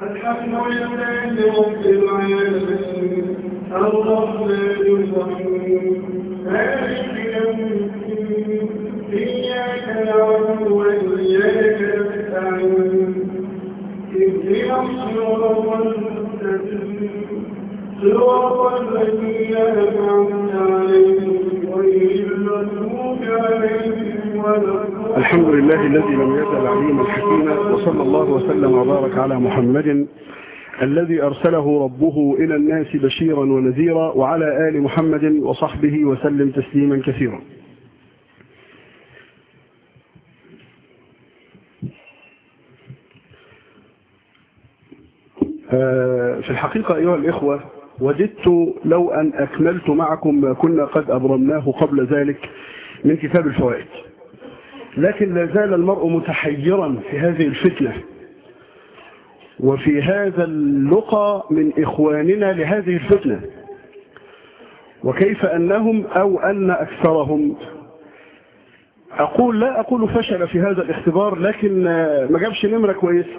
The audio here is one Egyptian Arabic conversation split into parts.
الحمد لله رب العالمين الرحمن الرحيم مالك يوم الدين إياك نعبد وإياك نستعين اهدنا الصراط المستقيم صراط الذين أنعمت عليهم غير المغضوب عليهم ولا الحمد لله الذي لم يزل عليما حكيما وصلى الله وسلم وبارك على محمد الذي أرسله ربه إلى الناس بشيرا ونذيرا وعلى آل محمد وصحبه وسلم تسليما كثيرا في الحقيقة أيها الإخوة وددت لو أن أكملت معكم ما كنا قد أبرمناه قبل ذلك من كتاب الفوائد لكن لا زال المرء متحيرا في هذه الفتنة وفي هذا اللقى من إخواننا لهذه الفتنة وكيف أنهم أو أن أكثرهم أقول لا أقول فشل في هذا الاختبار لكن ما جابش نمرة كويسة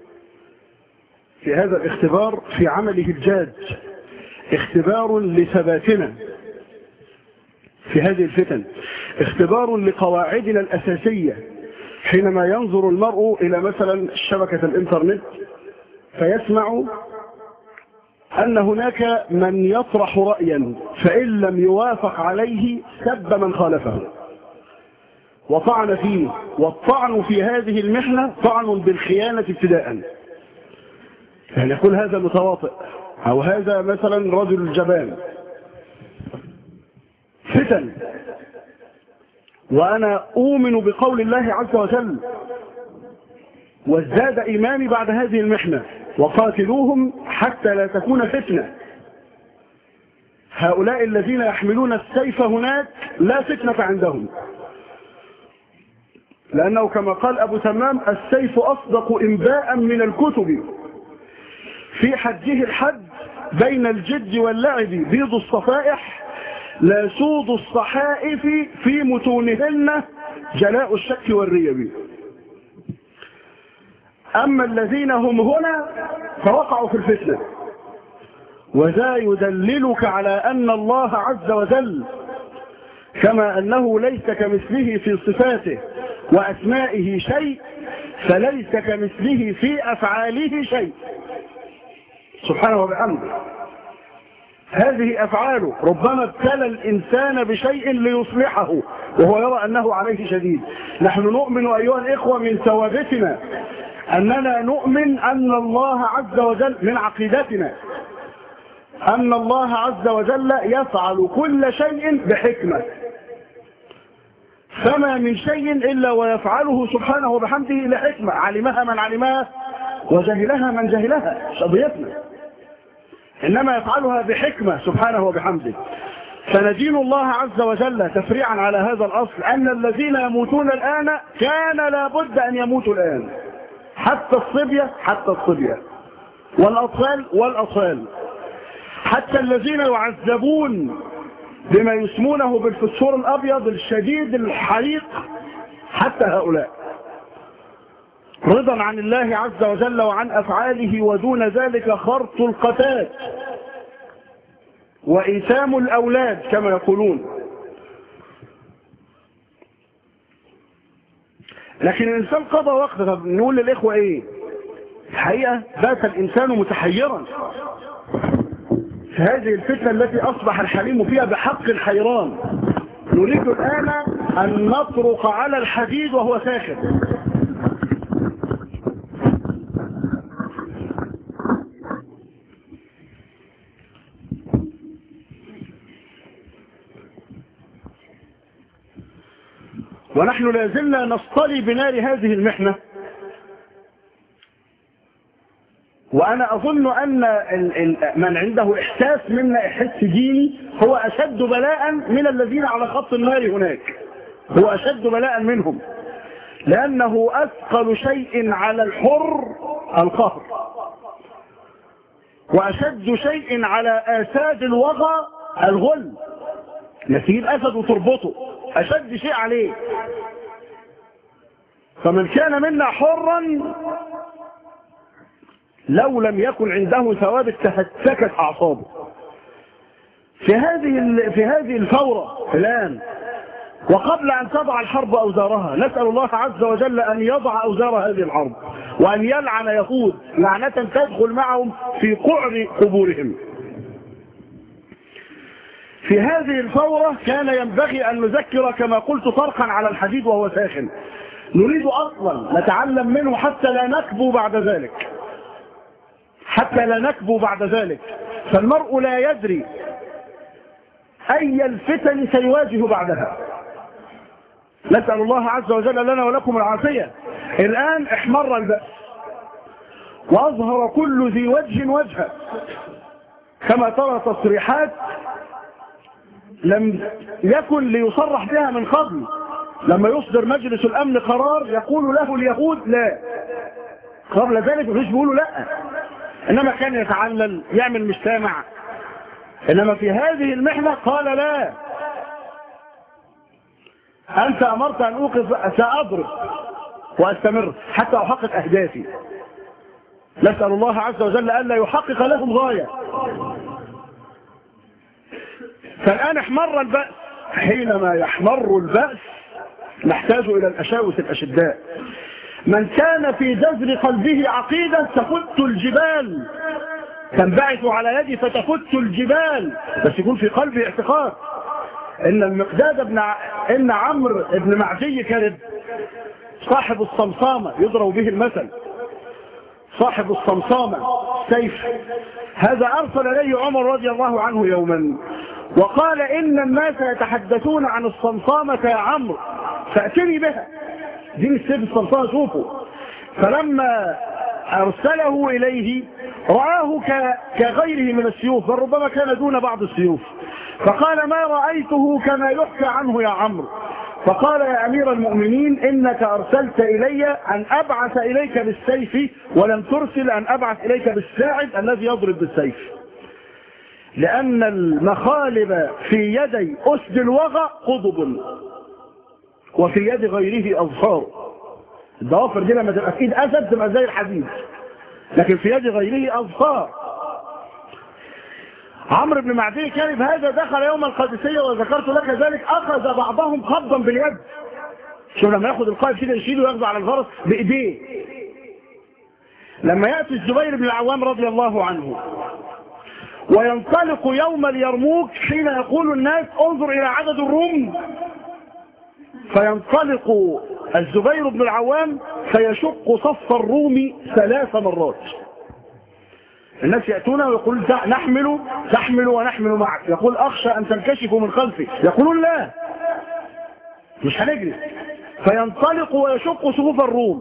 في هذا الاختبار في عمله الجاد اختبار لثباتنا في هذه الفتن اختبار لقواعدنا الأساسية حينما ينظر المرء إلى مثلا شبكة الإنترنت فيسمع أن هناك من يطرح رأيا فإن لم يوافق عليه سب من خالفه وطعن فيه والطعن في هذه المحنة طعن بالخيانة ابتداء يعني يقول هذا متواطئ أو هذا مثلا رجل جبان فتن وأنا أؤمن بقول الله عز وجل وازداد إيماني بعد هذه المحنة وقاتلوهم حتى لا تكون فتنة هؤلاء الذين يحملون السيف هناك لا فتنة عندهم لأنه كما قال أبو تمام السيف أصدق إنباء من الكتب في حجه الحد بين الجد واللعب بيض الصفائح لا سود الصحائف في متونهن جلاء الشك والريب أما الذين هم هنا فوقعوا في الفتنة وذا يدللك على أن الله عز وجل كما أنه ليس كمثله في صفاته وأسمائه شيء فليس كمثله في أفعاله شيء سبحانه وبحمده هذه أفعاله ربما ابتلى الإنسان بشيء ليصلحه وهو يرى أنه عليه شديد نحن نؤمن أيها الإخوة من ثوابتنا أننا نؤمن أن الله عز وجل من عقيدتنا أن الله عز وجل يفعل كل شيء بحكمة فما من شيء إلا ويفعله سبحانه وبحمده لحكمة علمها من علمها وجهلها من جهلها قضيتنا إنما يفعلها بحكمة سبحانه وبحمده فندين الله عز وجل تفريعا على هذا الأصل أن الذين يموتون الآن كان لابد أن يموتوا الآن حتى الصبية حتى الصبية والأطفال والأطفال حتى الذين يعذبون بما يسمونه بالفسفور الأبيض الشديد الحريق حتى هؤلاء رضا عن الله عز وجل وعن أفعاله ودون ذلك خرط القتات وإيتام الأولاد كما يقولون لكن الإنسان قضى وقت نقول للإخوة إيه الحقيقة بات الإنسان متحيرا في هذه الفتنة التي أصبح الحليم فيها بحق الحيران نريد الآن أن نطرق على الحديد وهو ساخن ونحن لازلنا نصطلي بنار هذه المحنة وأنا أظن أن من عنده إحساس منا إحساس ديني هو أشد بلاء من الذين على خط النار هناك هو أشد بلاء منهم لأنه أثقل شيء على الحر القهر وأشد شيء على آساد الوغى الغل نسيب أسد وتربطه أشد شيء عليه فمن كان منا حرا لو لم يكن عنده ثوابت تهتكت أعصابه في هذه ال- في هذه الفورة الآن وقبل أن تضع الحرب أوزارها نسأل الله عز وجل أن يضع أوزار هذه الحرب وأن يلعن يهود لعنة تدخل معهم في قعر قبورهم في هذه الفورة كان ينبغي أن نذكر كما قلت طرقا على الحديد وهو ساخن نريد أصلا نتعلم منه حتى لا نكبو بعد ذلك حتى لا نكبو بعد ذلك فالمرء لا يدري أي الفتن سيواجه بعدها نسأل الله عز وجل لنا ولكم العافية الآن احمر البأس وأظهر كل ذي وجه وجهه كما ترى تصريحات لم يكن ليصرح بها من قبل لما يصدر مجلس الأمن قرار يقول له اليهود لا قبل ذلك مفيش بيقولوا لا إنما كان يتعلل يعمل مش سامع إنما في هذه المحنة قال لا أنت أمرت أن أوقف سأضرب وأستمر حتى أحقق أهدافي نسأل الله عز وجل ألا يحقق لهم غاية فالآن احمر البأس حينما يحمر البأس نحتاج إلى الأشاوس الأشداء من كان في جذر قلبه عقيدة تفت الجبال تنبعث على يدي فتفت الجبال بس يكون في قلبه اعتقاد ان المقداد ابن ع... ان عمرو ابن معدي كان صاحب الصمصامة يضرب به المثل صاحب الصمصامة سيف هذا ارسل اليه عمر رضي الله عنه يوما وقال ان الناس يتحدثون عن الصمصامة يا عمرو فاتني بها دي السيف الصمصامة شوفوا فلما ارسله اليه رآه ك... كغيره من السيوف بل ربما كان دون بعض السيوف فقال ما رأيته كما يحكى عنه يا عمرو فقال يا أمير المؤمنين إنك أرسلت إلي أن أبعث إليك بالسيف ولم ترسل أن أبعث إليك بالساعد الذي يضرب بالسيف لأن المخالب في يدي أسد الوغى قضب وفي يد غيره أظفار الضوافر دي لما تبقى في إيد أسد تبقى زي الحديد لكن في يد غيره أظفار عمرو بن معدي كان هذا دخل يوم القادسية وذكرت لك ذلك أخذ بعضهم قبضا باليد شوف لما ياخد القائد كده يشيله وياخده على الفرس بإيديه لما يأتي الزبير بن العوام رضي الله عنه وينطلق يوم اليرموك حين يقول الناس انظر إلى عدد الروم فينطلق الزبير بن العوام فيشق صف الروم ثلاث مرات الناس يأتون ويقول نحمل تحمل ونحمل معك يقول أخشى أن تنكشفوا من خلفي يقولون لا مش هنجري فينطلق ويشق صفوف الروم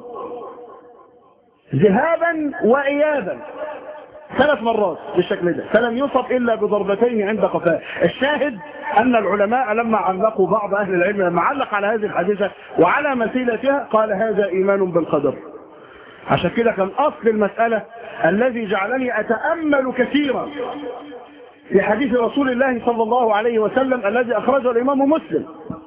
ذهابا وإيابا ثلاث مرات بالشكل ده فلم يصب إلا بضربتين عند قفاه الشاهد أن العلماء لما علقوا بعض أهل العلم لما علق على هذه الحادثة وعلى مثيلتها قال هذا إيمان بالقدر عشان كده كان أصل المسألة الذي جعلني أتأمل كثيرا في حديث رسول الله صلى الله عليه وسلم الذي أخرجه الإمام مسلم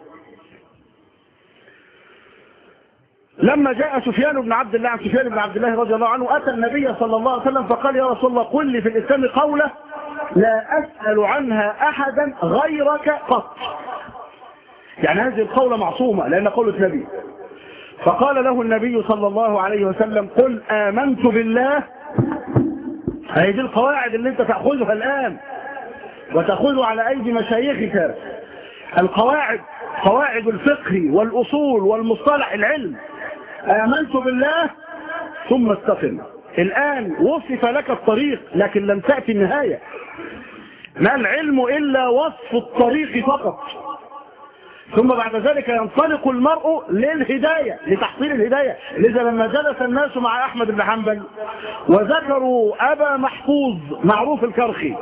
لما جاء سفيان بن عبد الله عن سفيان بن عبد الله رضي الله عنه أتى النبي صلى الله عليه وسلم فقال يا رسول الله قل لي في الإسلام قولة لا أسأل عنها أحدا غيرك قط يعني هذه القولة معصومة لأن قولة نبي فقال له النبي صلى الله عليه وسلم قل آمنت بالله هذه دي القواعد اللي انت تأخذها الآن وتأخذها على أيدي مشايخك القواعد قواعد الفقه والأصول والمصطلح العلم آمنت بالله ثم استقم الآن وصف لك الطريق لكن لم تأتي النهاية ما العلم إلا وصف الطريق فقط ثم بعد ذلك ينطلق المرء للهداية لتحصيل الهداية لذا لما جلس الناس مع أحمد بن حنبل وذكروا أبا محفوظ معروف الكرخي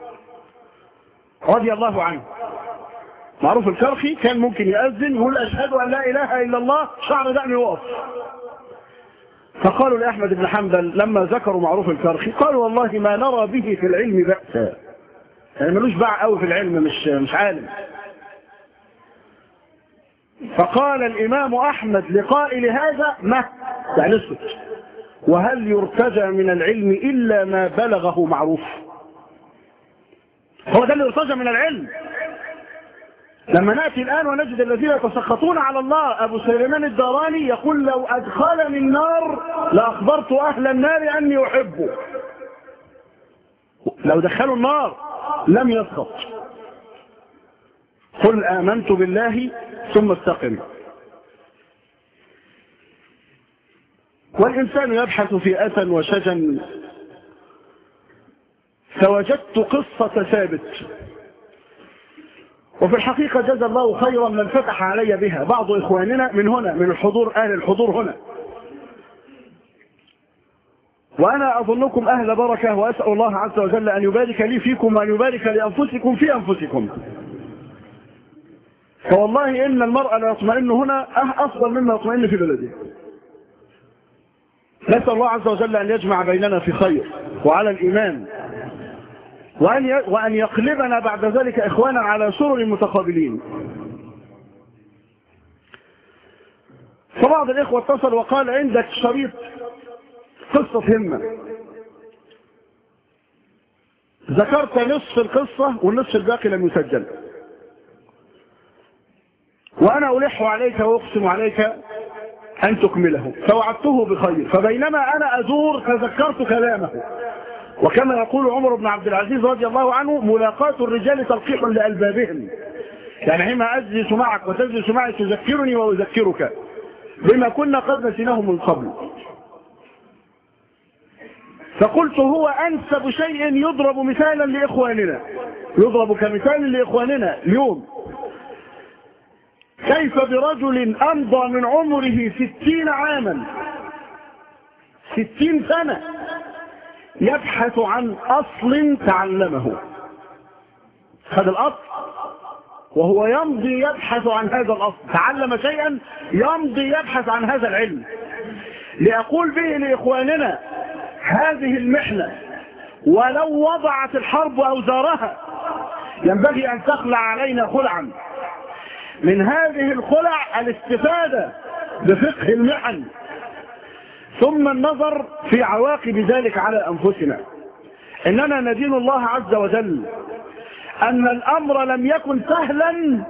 رضي الله عنه معروف الكرخي كان ممكن يأذن يقول أشهد أن لا إله إلا الله شعر دعني يقف فقالوا لأحمد بن حنبل لما ذكروا معروف الكرخي قالوا والله ما نرى به في العلم بأسا يعني ملوش باع قوي في العلم مش مش عالم فقال الإمام أحمد لقائل هذا ما يعني اسكت وهل يرتجى من العلم إلا ما بلغه معروف هو ده اللي يرتجى من العلم لما نأتي الآن ونجد الذين يتسخطون على الله أبو سليمان الداراني يقول لو أدخلني النار لأخبرت أهل النار أني أحبه لو دخلوا النار لم يسقط قل آمنت بالله ثم استقم والإنسان يبحث في أتى وشجن فوجدت قصة ثابت وفي الحقيقة جزى الله خيرا من فتح علي بها بعض إخواننا من هنا من الحضور أهل الحضور هنا وأنا أظنكم أهل بركة وأسأل الله عز وجل أن يبارك لي فيكم وأن يبارك لأنفسكم في أنفسكم فوالله إن المرأة لا يطمئن هنا أفضل مما يطمئن في بلده نسأل الله عز وجل أن يجمع بيننا في خير وعلى الإيمان وأن وأن يقلبنا بعد ذلك إخوانا على سرر متقابلين فبعض الإخوة اتصل وقال عندك شريط قصة همة ذكرت نصف القصة والنصف الباقي لم يسجل وأنا ألح عليك وأقسم عليك أن تكمله فوعدته بخير فبينما أنا أزور تذكرت كلامه وكما يقول عمر بن عبد العزيز رضي الله عنه ملاقاة الرجال تلقيح لألبابهم يعني حينما أجلس معك وتجلس معي تذكرني وأذكرك بما كنا قد نسيناه من قبل فقلت هو أنسب شيء يضرب مثالا لإخواننا يضرب كمثال لإخواننا اليوم كيف برجل أمضى من عمره ستين عاما ستين سنة يبحث عن أصل تعلمه هذا الأصل وهو يمضي يبحث عن هذا الأصل تعلم شيئا يمضي يبحث عن هذا العلم لأقول به لإخواننا هذه المحنة ولو وضعت الحرب أوزارها ينبغي أن تخلع علينا خلعا من هذه الخلع الاستفادة بفقه المحن ثم النظر في عواقب ذلك على أنفسنا إننا ندين الله عز وجل أن الأمر لم يكن سهلا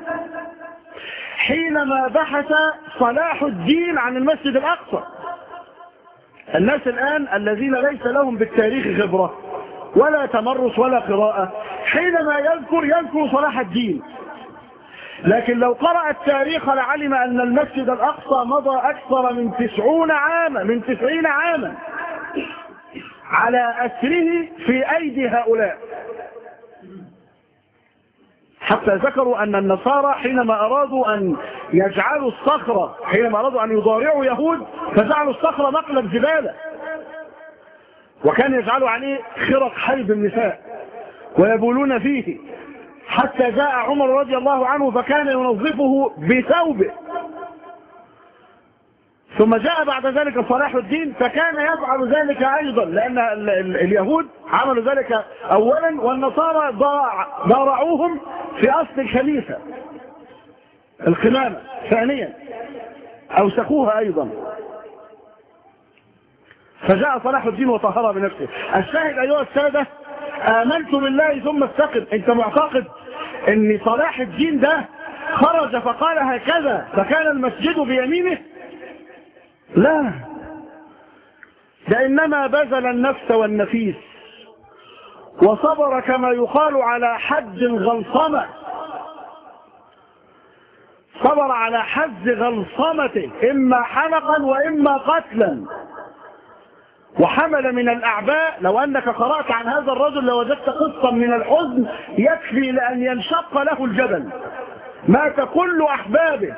حينما بحث صلاح الدين عن المسجد الأقصى الناس الآن الذين ليس لهم بالتاريخ خبرة ولا تمرس ولا قراءة حينما يذكر يذكر صلاح الدين لكن لو قرأ التاريخ لعلم أن المسجد الأقصى مضى أكثر من تسعون عاما من تسعين عاما على أسره في أيدي هؤلاء حتى ذكروا أن النصارى حينما أرادوا أن يجعلوا الصخرة حينما أرادوا أن يضارعوا يهود فجعلوا الصخرة مقلب زبالة وكان يجعلوا عليه خرق حلب النساء ويبولون فيه حتى جاء عمر رضي الله عنه فكان ينظفه بثوبه ثم جاء بعد ذلك صلاح الدين فكان يفعل ذلك أيضا لأن ال ال اليهود عملوا ذلك أولا والنصارى ضارعوهم في أصل الخليفة القمامة ثانيا أوسخوها أيضا فجاء صلاح الدين وطهرها بنفسه الشاهد أيها السادة آمنت بالله ثم استقم انت معتقد ان صلاح الدين ده خرج فقال هكذا فكان المسجد بيمينه لا ده انما بذل النفس والنفيس وصبر كما يقال على حد غلصمة صبر على حد غلصمته اما حنقا واما قتلا وحمل من الأعباء لو أنك قرأت عن هذا الرجل لوجدت قصة من الحزن يكفي لأن ينشق له الجبل مات كل أحبابه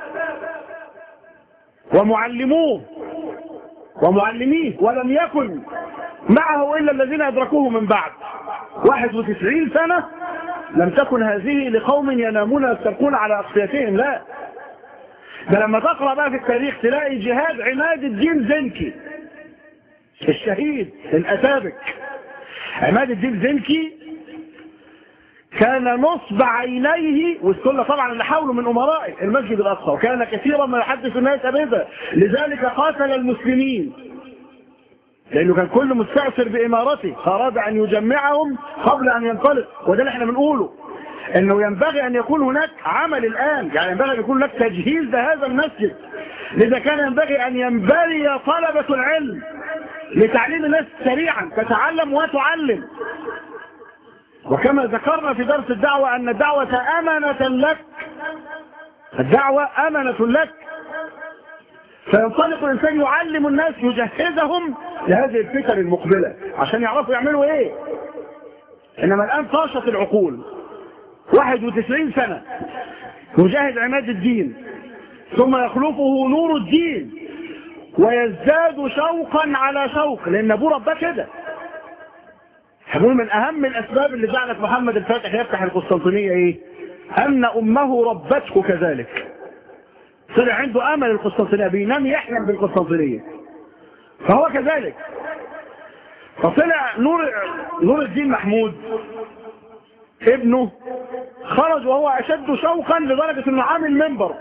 ومعلموه ومعلميه ولم يكن معه إلا الذين أدركوه من بعد 91 سنة لم تكن هذه لقوم ينامون يسترقون على أقصيتهم لا ده لما تقرأ بقى في التاريخ تلاقي جهاد عماد الدين زنكي الشهيد الأتابك عماد الدين زنكي كان نصب عينيه والسنة طبعا اللي حاولوا من أمراء المسجد الأقصى وكان كثيرا ما يحدث الناس أبدا لذلك قاتل المسلمين لأنه كان كل مستأثر بإمارته فأراد أن يجمعهم قبل أن ينطلق وده اللي احنا بنقوله انه ينبغي ان يكون هناك عمل الان يعني ينبغي ان يكون هناك تجهيز لهذا المسجد لذا كان ينبغي ان ينبغي طلبة العلم لتعليم الناس سريعا تتعلم وتعلم وكما ذكرنا في درس الدعوة ان الدعوة امنة لك الدعوة امنة لك فينطلق الانسان يعلم الناس يجهزهم لهذه الفتن المقبلة عشان يعرفوا يعملوا ايه انما الان طاشت العقول 91 سنة مجاهد عماد الدين ثم يخلفه نور الدين ويزداد شوقا على شوق لان ابوه رباه كده هنقول من اهم الاسباب اللي جعلت محمد الفاتح يفتح القسطنطينيه ايه ان امه ربته كذلك طلع عنده امل القسطنطينيه بينام يحلم بالقسطنطينيه فهو كذلك فطلع نور نور الدين محمود ابنه خرج وهو اشد شوقا لدرجه انه عامل منبر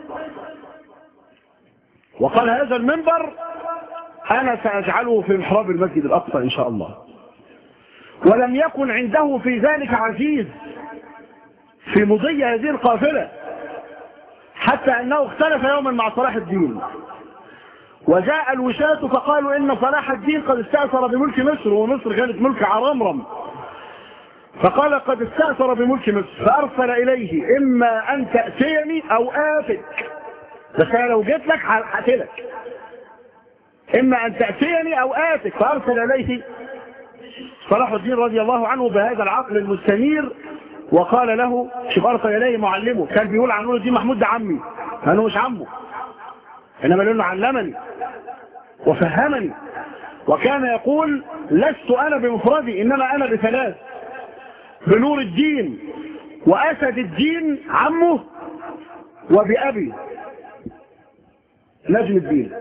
وقال هذا المنبر انا ساجعله في محراب المسجد الاقصى ان شاء الله ولم يكن عنده في ذلك عزيز في مضي هذه القافله حتى انه اختلف يوما مع صلاح الدين وجاء الوشاة فقالوا ان صلاح الدين قد استأثر بملك مصر ومصر كانت ملك عرمرم فقال قد استأثر بملك مصر فأرسل إليه إما أن تأتيني أو آتك بس أنا لو جيت لك هقتلك إما أن تأتيني أو آتك فأرسل إليه صلاح الدين رضي الله عنه بهذا العقل المستنير وقال له شوف أرسل إليه معلمه كان بيقول عن نور الدين محمود ده عمي أنا مش عمه إنما لأنه علمني وفهمني وكان يقول لست أنا بمفردي إنما أنا بثلاث بنور الدين وأسد الدين عمه وبأبي نجم الدين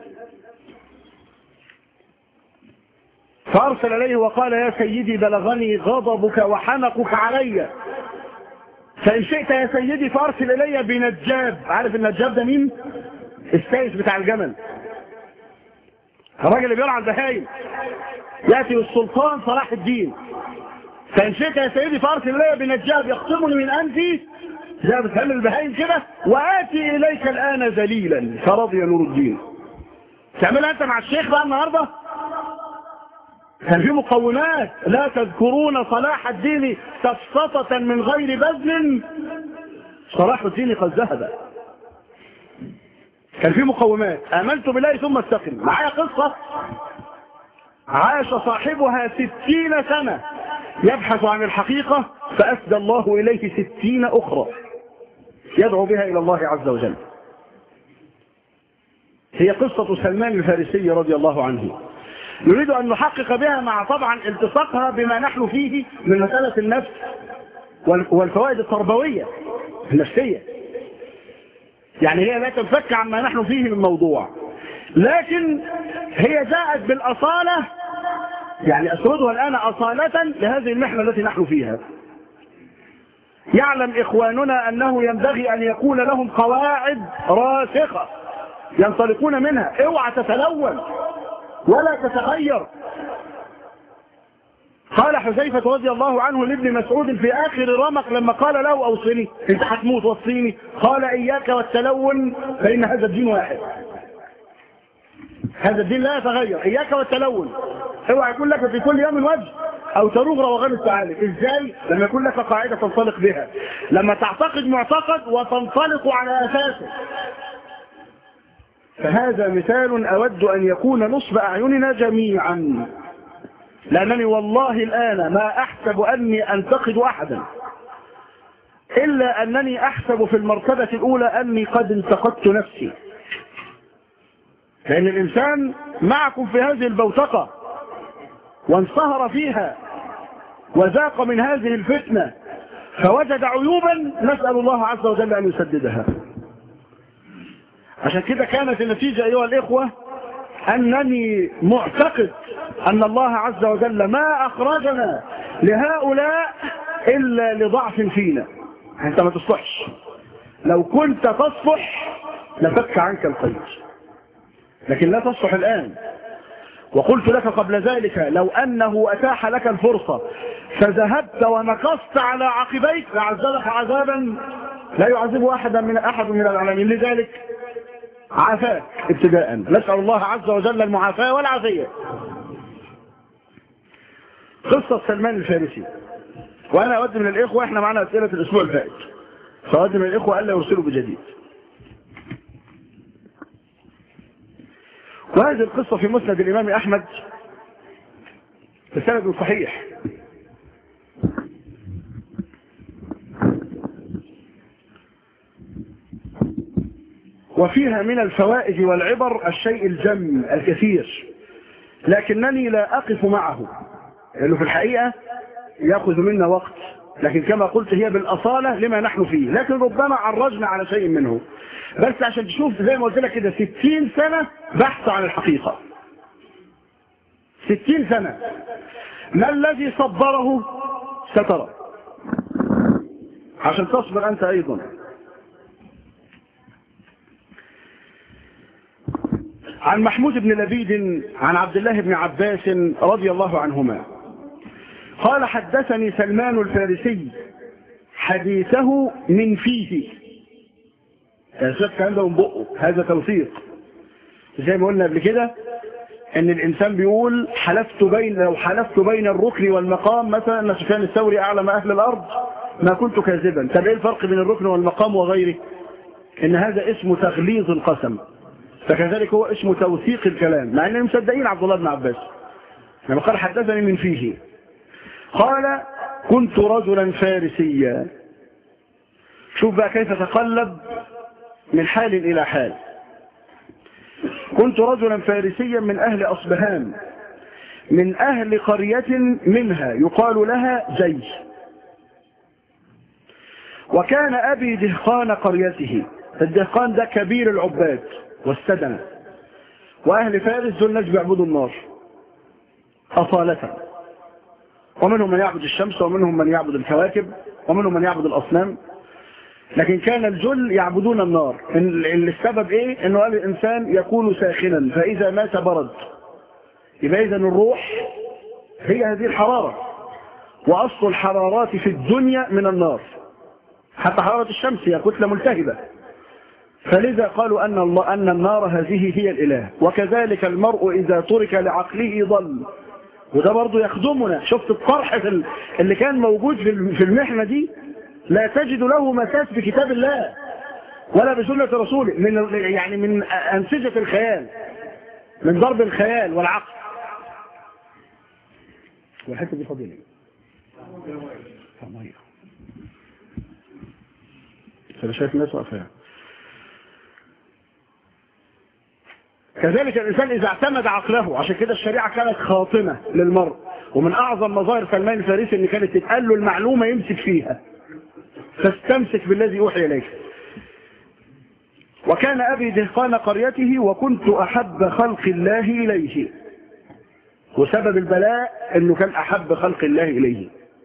فأرسل إليه وقال يا سيدي بلغني غضبك وحنقك علي فإن شئت يا سيدي فأرسل إلي بنجاب عارف النجاب ده مين؟ السيس بتاع الجمل الراجل اللي بيرعى البهايم يأتي السلطان صلاح الدين فإن شئت يا سيدي فأرسل إلي بنجاب يخصمني من أنفي زي ما بتعمل البهايم كده وآتي إليك الآن ذليلا فرضي نور الدين تعملها أنت مع الشيخ بقى النهاردة كان في مقومات لا تذكرون صلاح الدين سفسطة من غير بذل صلاح الدين قد ذهب كان في مقومات آمنت بالله ثم استقم معايا قصة عاش صاحبها ستين سنة يبحث عن الحقيقة فأسدى الله إليه ستين أخرى يدعو بها إلى الله عز وجل هي قصة سلمان الفارسي رضي الله عنه نريد أن نحقق بها مع طبعا التصاقها بما نحن فيه من مسألة النفس والفوائد التربوية النفسية يعني هي لا تنفك عما نحن فيه من موضوع لكن هي جاءت بالأصالة يعني أسردها الآن أصالة لهذه المحنة التي نحن فيها يعلم إخواننا أنه ينبغي أن يكون لهم قواعد راسخة ينطلقون منها اوعى تتلون ولا تتغير قال حذيفة رضي الله عنه لابن مسعود في آخر رمق لما قال له أوصني انت هتموت وصيني قال إياك والتلون فإن هذا الدين واحد هذا الدين لا يتغير إياك والتلون اوعى يكون لك في كل يوم وجه أو تروغ روغان السعادة إزاي لما يكون لك قاعدة تنطلق بها لما تعتقد معتقد وتنطلق على أساسه فهذا مثال أود أن يكون نصب أعيننا جميعا لأنني والله الآن ما أحسب أني أنتقد أحدا إلا أنني أحسب في المرتبة الأولى أني قد انتقدت نفسي لأن الإنسان معكم في هذه البوتقة وانصهر فيها وذاق من هذه الفتنة فوجد عيوبا نسأل الله عز وجل أن يسددها عشان كده كانت النتيجة أيها الإخوة أنني معتقد أن الله عز وجل ما أخرجنا لهؤلاء إلا لضعف فينا أنت ما تصلحش لو كنت تصلح لفك عنك الخير لكن لا تصلح الآن وقلت لك قبل ذلك لو أنه أتاح لك الفرصة فذهبت ونقصت على عقبيك لعذبك عذابا لا يعذب أحدا من أحد من العالمين لذلك عافاك ابتداء نسأل الله عز وجل المعافاة والعافية قصة سلمان الفارسي وأنا أود من الإخوة إحنا معنا أسئلة الأسبوع الفائت فأود من الإخوة ألا يرسلوا بجديد وهذه القصة في مسند الإمام أحمد بسند صحيح وفيها من الفوائد والعبر الشيء الجم الكثير لكنني لا أقف معه لأنه في الحقيقة يأخذ منا وقت لكن كما قلت هي بالأصالة لما نحن فيه لكن ربما عرجنا على شيء منه بس عشان تشوف زي ما قلت لك كده 60 سنة بحث عن الحقيقة 60 سنة ما الذي صبره سترى عشان تصبر أنت أيضا عن محمود بن لبيد عن عبد الله بن عباس رضي الله عنهما قال حدثني سلمان الفارسي حديثه من فيه الشيخ كان ده من بقه هذا توثيق زي ما قلنا قبل كده ان الانسان بيقول حلفت بين لو حلفت بين الركن والمقام مثلا ان سفيان الثوري اعلم اهل الارض ما كنت كاذبا طب ايه الفرق بين الركن والمقام وغيره ان هذا اسمه تغليظ القسم فكذلك هو اسمه توثيق الكلام مع انهم مصدقين عبد الله بن عباس لما قال حدثني من فيه قال كنت رجلا فارسيا شوف بقى كيف تقلب من حال إلى حال كنت رجلا فارسيا من أهل أصبهان من أهل قرية منها يقال لها جيش وكان أبي دهقان قريته الدهقان ده كبير العباد والسدنة وأهل فارس دول ناس بيعبدوا النار أصالة ومنهم من يعبد الشمس ومنهم من يعبد الكواكب ومنهم من يعبد الأصنام لكن كان الجل يعبدون النار السبب ايه انه قال الانسان يكون ساخنا فاذا مات برد يبقى اذا الروح هي هذه الحرارة واصل الحرارات في الدنيا من النار حتى حرارة الشمس هي كتلة ملتهبة فلذا قالوا أن, الله أن النار هذه هي الإله وكذلك المرء إذا ترك لعقله ضل وده برضو يخدمنا شفت الطرح اللي كان موجود في المحنة دي لا تجد له مساس بكتاب الله ولا بسنة رسوله من يعني من أنسجة الخيال من ضرب الخيال والعقل والحته دي فاضيه ميه انا شايف الناس واقفه كذلك الإنسان إذا اعتمد عقله عشان كده الشريعة كانت خاطمة للمرء ومن أعظم مظاهر سلمان الفارسي إن كانت تتقال له المعلومة يمسك فيها فاستمسك بالذي أوحي إليك وكان أبي دهقان قريته وكنت أحب خلق الله إليه وسبب البلاء أنه كان أحب خلق الله إليه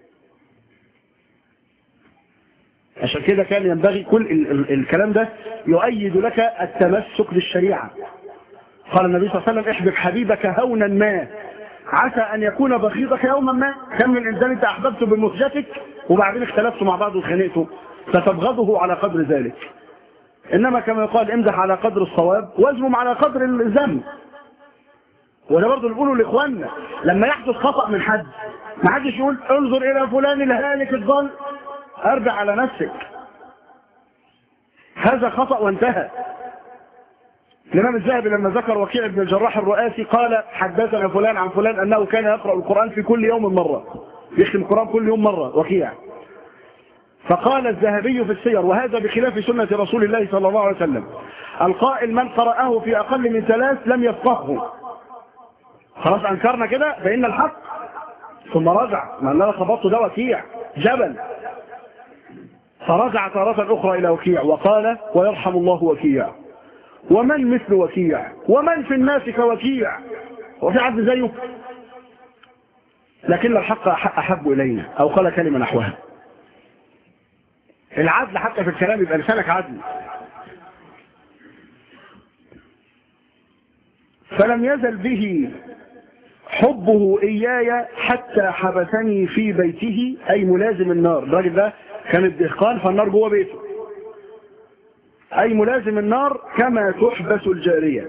عشان كده كان ينبغي كل ال ال الكلام ده يؤيد لك التمسك بالشريعة قال النبي صلى الله عليه وسلم احبب حبيبك هونا ما عسى أن يكون بغيضك يوما ما كم من إنسان أنت أحببته بمهجتك وبعدين اختلفتوا مع بعض وخانقتوا فتبغضه على قدر ذلك إنما كما يقال امدح على قدر الصواب واذمم على قدر الذنب وده برضه نقوله لإخواننا لما يحدث خطأ من حد ما حدش يقول انظر إلى فلان الهالك الضال ارجع على نفسك هذا خطأ وانتهى الإمام الذهبي لما ذكر وكيع بن الجراح الرؤاسي قال حدثنا فلان عن فلان أنه كان يقرأ القرآن في كل يوم مرة يختم القرآن كل يوم مرة وكيع فقال الذهبي في السير وهذا بخلاف سنة رسول الله صلى الله عليه وسلم القائل من قرأه في أقل من ثلاث لم يفقهه خلاص أنكرنا كده فإن الحق ثم رجع ما أننا خبطت ده وكيع جبل فرجع تارة أخرى إلى وكيع وقال ويرحم الله وكيع ومن مثل وكيع ومن في الناس كوكيع وفي عبد زيه لكن الحق أحب إلينا أو قال كلمة نحوها العدل حتى في الكلام يبقى لسانك عدل فلم يزل به حبه إياي حتى حبسني في بيته أي ملازم النار الراجل ده كان الدهقان فالنار جوه بيته أي ملازم النار كما تحبس الجارية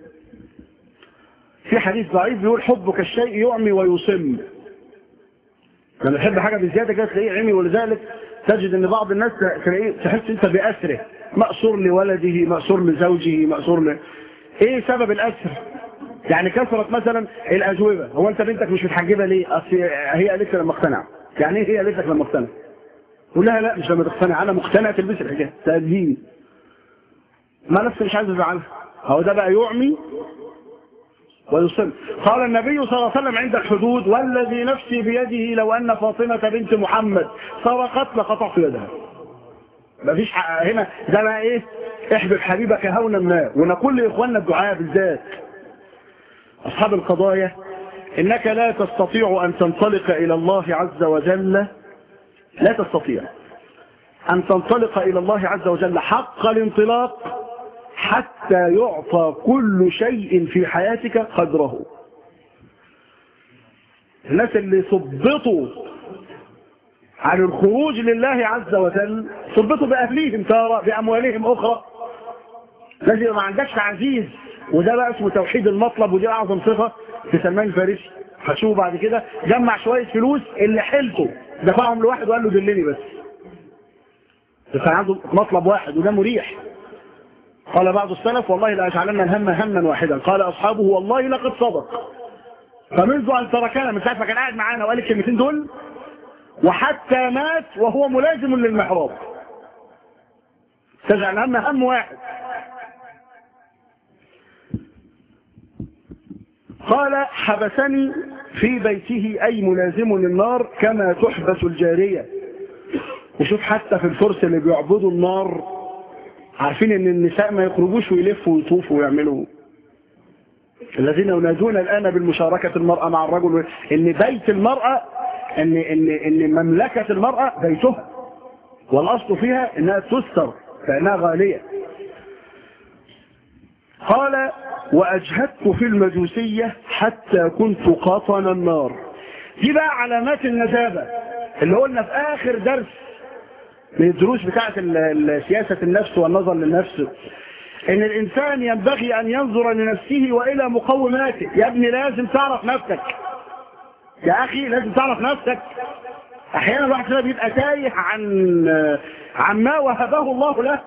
في حديث ضعيف بيقول حبك الشيء يعمي ويصم لما تحب حاجة بزيادة كده تلاقيه عمي ولذلك تجد ان بعض الناس تلاقيه تحس انت بأسره مأسور لولده مأسور لزوجه مأسور ل... ايه سبب الأسر يعني كثرت مثلا الأجوبة هو انت بنتك مش متحجبة ليه أصل هي قالت لي لما اقتنع يعني ايه هي قالت لك لما اقتنع تقول لها لا مش لما تقتنع انا مقتنع تلبس الحجاب تأديني ما نفسي مش عايز ازعلها هو ده بقى يعمي ويصم قال النبي صلى الله عليه وسلم عند الحدود والذي نفسي بيده لو أن فاطمة بنت محمد سرقت لقطعت يدها مفيش حق هنا ده بقى ايه احبب حبيبك هونا ما ونقول لاخواننا الدعاء بالذات اصحاب القضايا انك لا تستطيع ان تنطلق الى الله عز وجل لا تستطيع ان تنطلق الى الله عز وجل حق الانطلاق حتى يعطى كل شيء في حياتك قدره الناس اللي صبطوا عن الخروج لله عز وجل صبطوا بأهليهم تارة بأموالهم أخرى لازم ما عندكش عزيز وده بقى اسمه توحيد المطلب ودي أعظم صفة في سلمان الفارسي هتشوفوا بعد كده جمع شوية فلوس اللي حيلته دفعهم لواحد وقال له دلني بس بس عنده مطلب واحد وده مريح قال بعض السلف والله لا أجعلنا الهم هما واحدا قال أصحابه والله لقد صدق فمنذ أن تركنا من ساعة ما كان قاعد معانا وقال الكلمتين دول وحتى مات وهو ملازم للمحراب تجعل هم هم واحد قال حبسني في بيته أي ملازم للنار كما تحبس الجارية وشوف حتى في الفرس اللي بيعبدوا النار عارفين ان النساء ما يخرجوش ويلفوا ويطوفوا ويعملوا الذين ينادون الآن بالمشاركة المرأة مع الرجل ان بيت المرأة ان, إن, إن مملكة المرأة بيتها والأصل فيها انها تستر فإنها غالية قال وأجهدت في المجوسية حتى كنت قاطن النار دي بقى علامات النجابة اللي قلنا في آخر درس من الدروس بتاعت سياسة النفس والنظر للنفس ان الانسان ينبغي ان ينظر لنفسه والى مقوماته يا ابني لازم تعرف نفسك يا اخي لازم تعرف نفسك احيانا الواحد كده بيبقى تايه عن عن ما وهبه الله له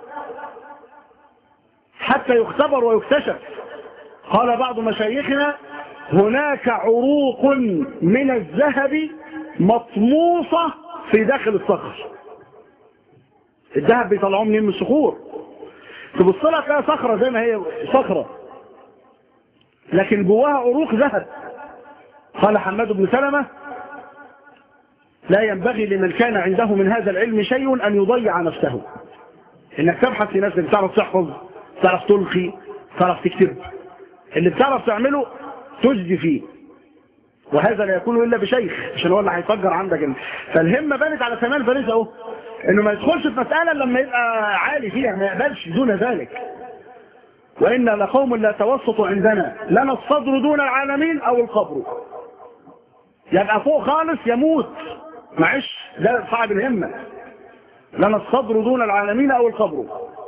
حتى يختبر ويكتشف قال بعض مشايخنا هناك عروق من الذهب مطموسة في داخل الصخر الذهب بيطلعوه منين من الصخور تبص لها تلاقي صخرة زي ما هي صخرة لكن جواها عروق ذهب قال حماد بن سلمة لا ينبغي لمن كان عنده من هذا العلم شيء أن يضيع نفسه إنك تبحث في نفسك تعرف تحفظ تعرف تلقي تعرف تكتب اللي بتعرف تعمله تجدي فيه وهذا لا يكون إلا بشيخ عشان هو اللي هيفجر عندك فالهمة بانت على سلمان فارس اهو انه ما يدخلش في مسألة لما يبقى عالي فيها ما يقبلش دون ذلك وإنا لقوم لا توسط عندنا لنا الصدر دون العالمين أو القبر يبقى فوق خالص يموت معش ده صعب الهمة لنا الصدر دون العالمين أو القبر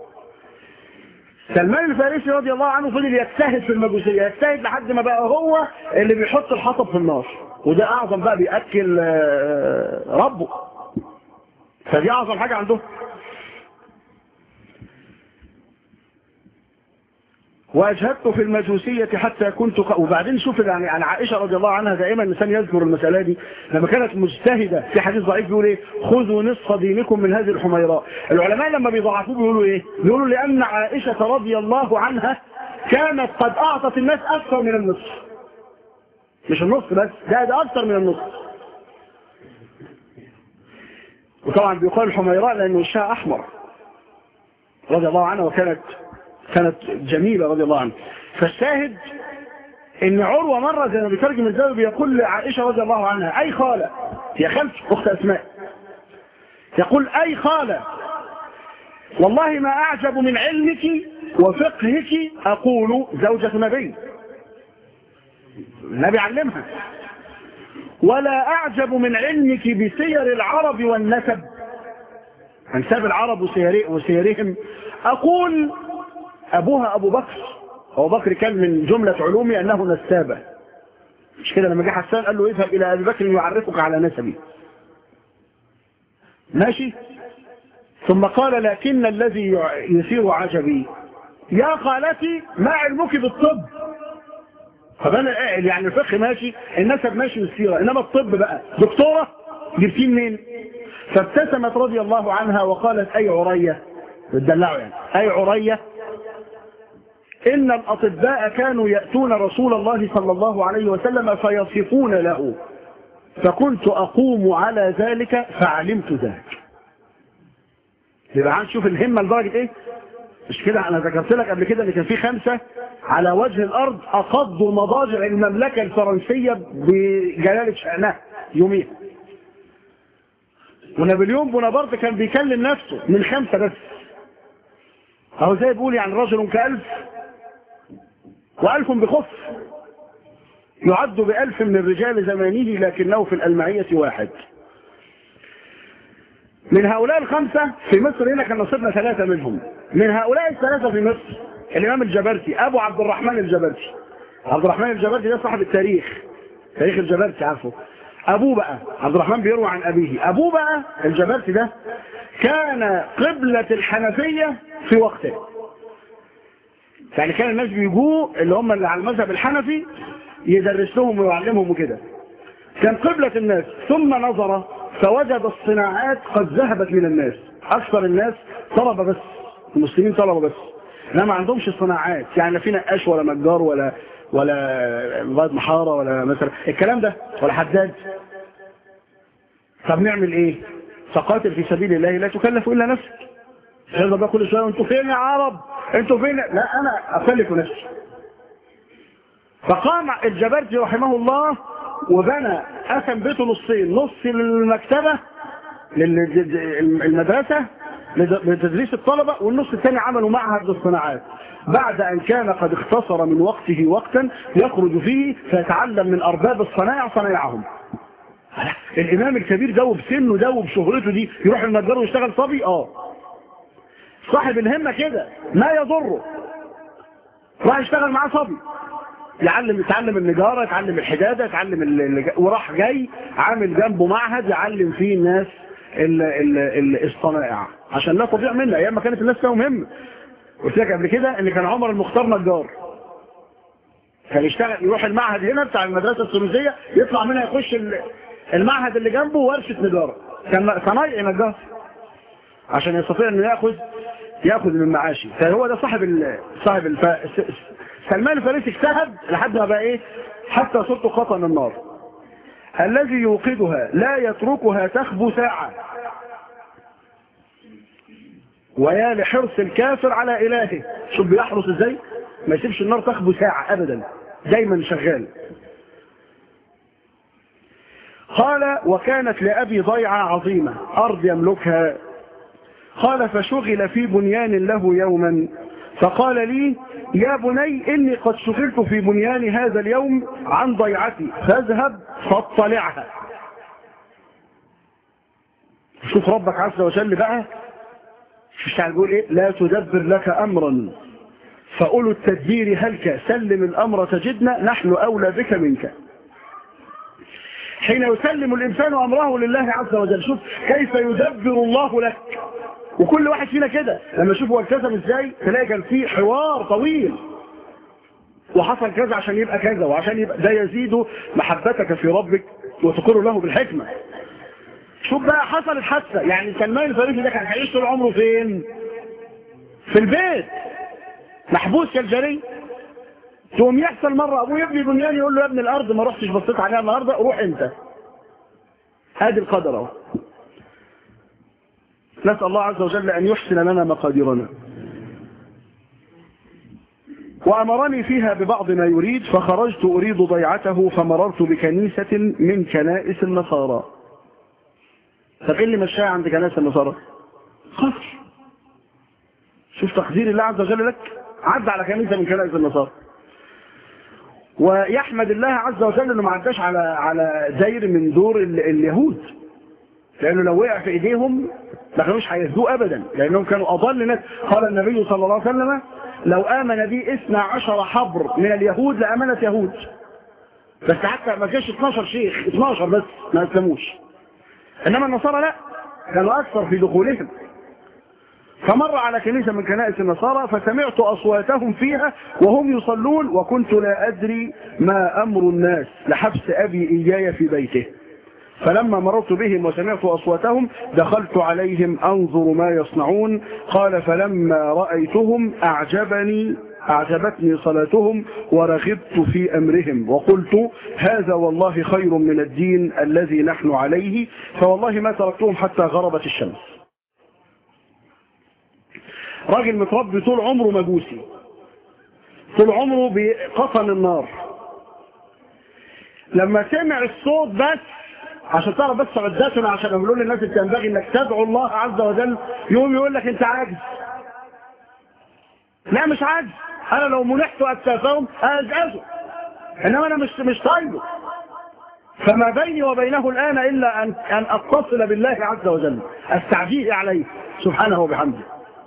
سلمان الفارسي رضي الله عنه فضل يجتهد في المجوسية يجتهد لحد ما بقى هو اللي بيحط الحطب في النار وده أعظم بقى بيأكل ربه فدي أعظم حاجة عندهم واجهدت في المجوسية حتى كنت ق... وبعدين شوف يعني عن عائشة رضي الله عنها دائما الإنسان يذكر المسألة دي لما كانت مجتهدة في حديث ضعيف بيقول ايه خذوا نصف دينكم من هذه الحميراء العلماء لما بيضعفوه بيقولوا ايه بيقولوا لأن عائشة رضي الله عنها كانت قد أعطت الناس أكثر من النصف مش النصف بس ده ده أكثر من النصف وطبعا بيقال الحميراء لأنه وشها أحمر رضي الله عنها وكانت كانت جميلة رضي الله عنها فالشاهد ان عروة مرة زي ما بيترجم الزاوي بيقول لعائشة رضي الله عنها اي خالة يا خالتي اخت اسماء يقول اي خالة والله ما اعجب من علمك وفقهك اقول زوجة نبي النبي علمها ولا أعجب من علمك بسير العرب والنسب أنساب العرب وسير- وسيرهم أقول أبوها أبو بكر أبو بكر كان من جملة علومي أنه نسابة مش كده لما جه حسان قال له اذهب إلى أبي بكر يعرفك على نسبي ماشي ثم قال لكن الذي يع- يثير عجبي يا خالتي ما علمك بالطب فانا قاعد يعني الفقه ماشي النسب ماشي والسيره انما الطب بقى دكتوره جبتيه منين فابتسمت رضي الله عنها وقالت اي عريه بتدلعوا يعني اي عريه ان الاطباء كانوا ياتون رسول الله صلى الله عليه وسلم فيصفون له فكنت اقوم على ذلك فعلمت ذلك يبقى هنشوف الهمه لدرجه ايه مش كده انا ذكرت لك قبل كده ان كان في خمسه على وجه الارض اقضوا مضاجع المملكه الفرنسيه بجلاله شانها يوميها ونابليون بونابرت كان بيكلم نفسه من خمسه بس اهو زي بيقول يعني رجل كالف والف بخف يعد بألف من الرجال زمانه لكنه في الألمعية واحد من هؤلاء الخمسة في مصر هنا كان نصيبنا ثلاثة منهم من هؤلاء الثلاثة في مصر الإمام الجبرتي أبو عبد الرحمن الجبرتي عبد الرحمن الجبرتي ده صاحب التاريخ تاريخ الجبرتي عارفه أبوه بقى عبد الرحمن بيروى عن أبيه أبوه بقى الجبرتي ده كان قبلة الحنفية في وقته يعني كان الناس بيجوا اللي هم اللي على المذهب الحنفي يدرس لهم ويعلمهم وكده كان قبلة الناس ثم نظر فوجد الصناعات قد ذهبت من الناس أكثر الناس طلبة بس المسلمين طلبة بس لا ما عندهمش صناعات يعني لا في نقاش ولا نجار ولا ولا غاية محارة ولا مثلا الكلام ده ولا حداد طب نعمل ايه فقاتل في سبيل الله لا تكلف الا نفسك يلا بقى كل شويه انتوا فين يا عرب انتوا فين لا انا اكلف نفسي فقام الجبرتي رحمه الله وبنى قسم بيته نصين نص للمكتبه للمدرسه لتدريس الطلبه والنص الثاني عملوا معهد للصناعات بعد ان كان قد اختصر من وقته وقتا يخرج فيه فيتعلم من ارباب الصنائع صنائعهم الامام الكبير ده وبسنه ده وبشهرته دي يروح النجار ويشتغل صبي اه صاحب الهمه كده ما يضره راح يشتغل معاه صبي يعلم يتعلم النجاره يتعلم الحداده يتعلم ال... ال... وراح جاي عامل جنبه معهد يعلم فيه الناس ال... ال... ال... الصنائع عشان لا تضيع منها ايام ما كانت الناس لها مهمه قلت لك قبل كده ان كان عمر المختار نجار كان يشتغل يروح المعهد هنا بتاع المدرسه الثلاثيه يطلع منها يخش ال... المعهد اللي جنبه ورشه نجاره كان صنايعي نجار عشان يستطيع انه ياخذ ياخذ من معاشي فهو ده صاحب ال... صاحب الف... سلمان الفارسي اجتهد لحد ما بقى ايه حتى صرت قطن النار الذي يوقدها لا يتركها تخبو ساعة ويا لحرص الكافر على إلهه شوف بيحرص ازاي ما يسيبش النار تخبو ساعة أبدا دايما شغال قال وكانت لأبي ضيعة عظيمة أرض يملكها قال فشغل في بنيان له يوما فقال لي يا بني إني قد شغلت في بنيان هذا اليوم عن ضيعتي فاذهب فاطلعها شوف ربك عز وجل بقى مش بيقول ايه لا تدبر لك امرا فأولو التدبير هلك سلم الامر تجدنا نحن اولى بك منك حين يسلم الانسان امره لله عز وجل شوف كيف يدبر الله لك وكل واحد فينا كده لما اشوف هو التزم ازاي تلاقي كان في حوار طويل وحصل كذا عشان يبقى كذا وعشان يبقى ده يزيد محبتك في ربك وتقر له بالحكمة شوف بقى حصلت حادثة يعني سلمان الفارسي ده كان هيعيش طول عمره فين في البيت محبوس كالجري تقوم يحصل مرة ابوه يبني بنيان يقول له يا ابن الارض ما رحتش بصيت عليها النهارده روح انت ادي القدر اهو نسأل الله عز وجل أن يحسن لنا مقاديرنا وأمرني فيها ببعض ما يريد فخرجت أريد ضيعته فمررت بكنيسة من كنائس النصارى طب ايه اللي مشاها عند كنائس النصارى خطر شوف تقدير الله عز وجل لك عد على كنيسة من كنائس النصارى ويحمد الله عز وجل انه ما عداش على على داير من دور ال- اليهود لانه لو وقع في ايديهم ما كانوش هيهدوه ابدا لانهم كانوا اضل ناس قال النبي صلى الله عليه وسلم لو امن بي 12 حبر من اليهود لامنت يهود بس حتى ما كانش 12 شيخ 12 بس ما اسلموش انما النصارى لا كانوا اكثر في دخولهم فمر على كنيسة من كنائس النصارى فسمعت أصواتهم فيها وهم يصلون وكنت لا أدري ما أمر الناس لحبس أبي إياي في بيته فلما مررت بهم وسمعت أصواتهم دخلت عليهم أنظر ما يصنعون قال فلما رأيتهم أعجبني أعجبتني صلاتهم ورغبت في أمرهم وقلت هذا والله خير من الدين الذي نحن عليه فوالله ما تركتهم حتى غربت الشمس راجل متربي طول عمره مجوسي طول عمره بقطن النار لما سمع الصوت بس عشان تعرف بس عداتنا عشان يقولوا للناس انت ينبغي انك تدعو الله عز وجل يوم يقول لك انت عاجز لا مش عاجز انا لو منحت اكتافهم اجازه انما انا مش مش طايله فما بيني وبينه الان الا ان ان اتصل بالله عز وجل استعجيه عليه سبحانه وبحمده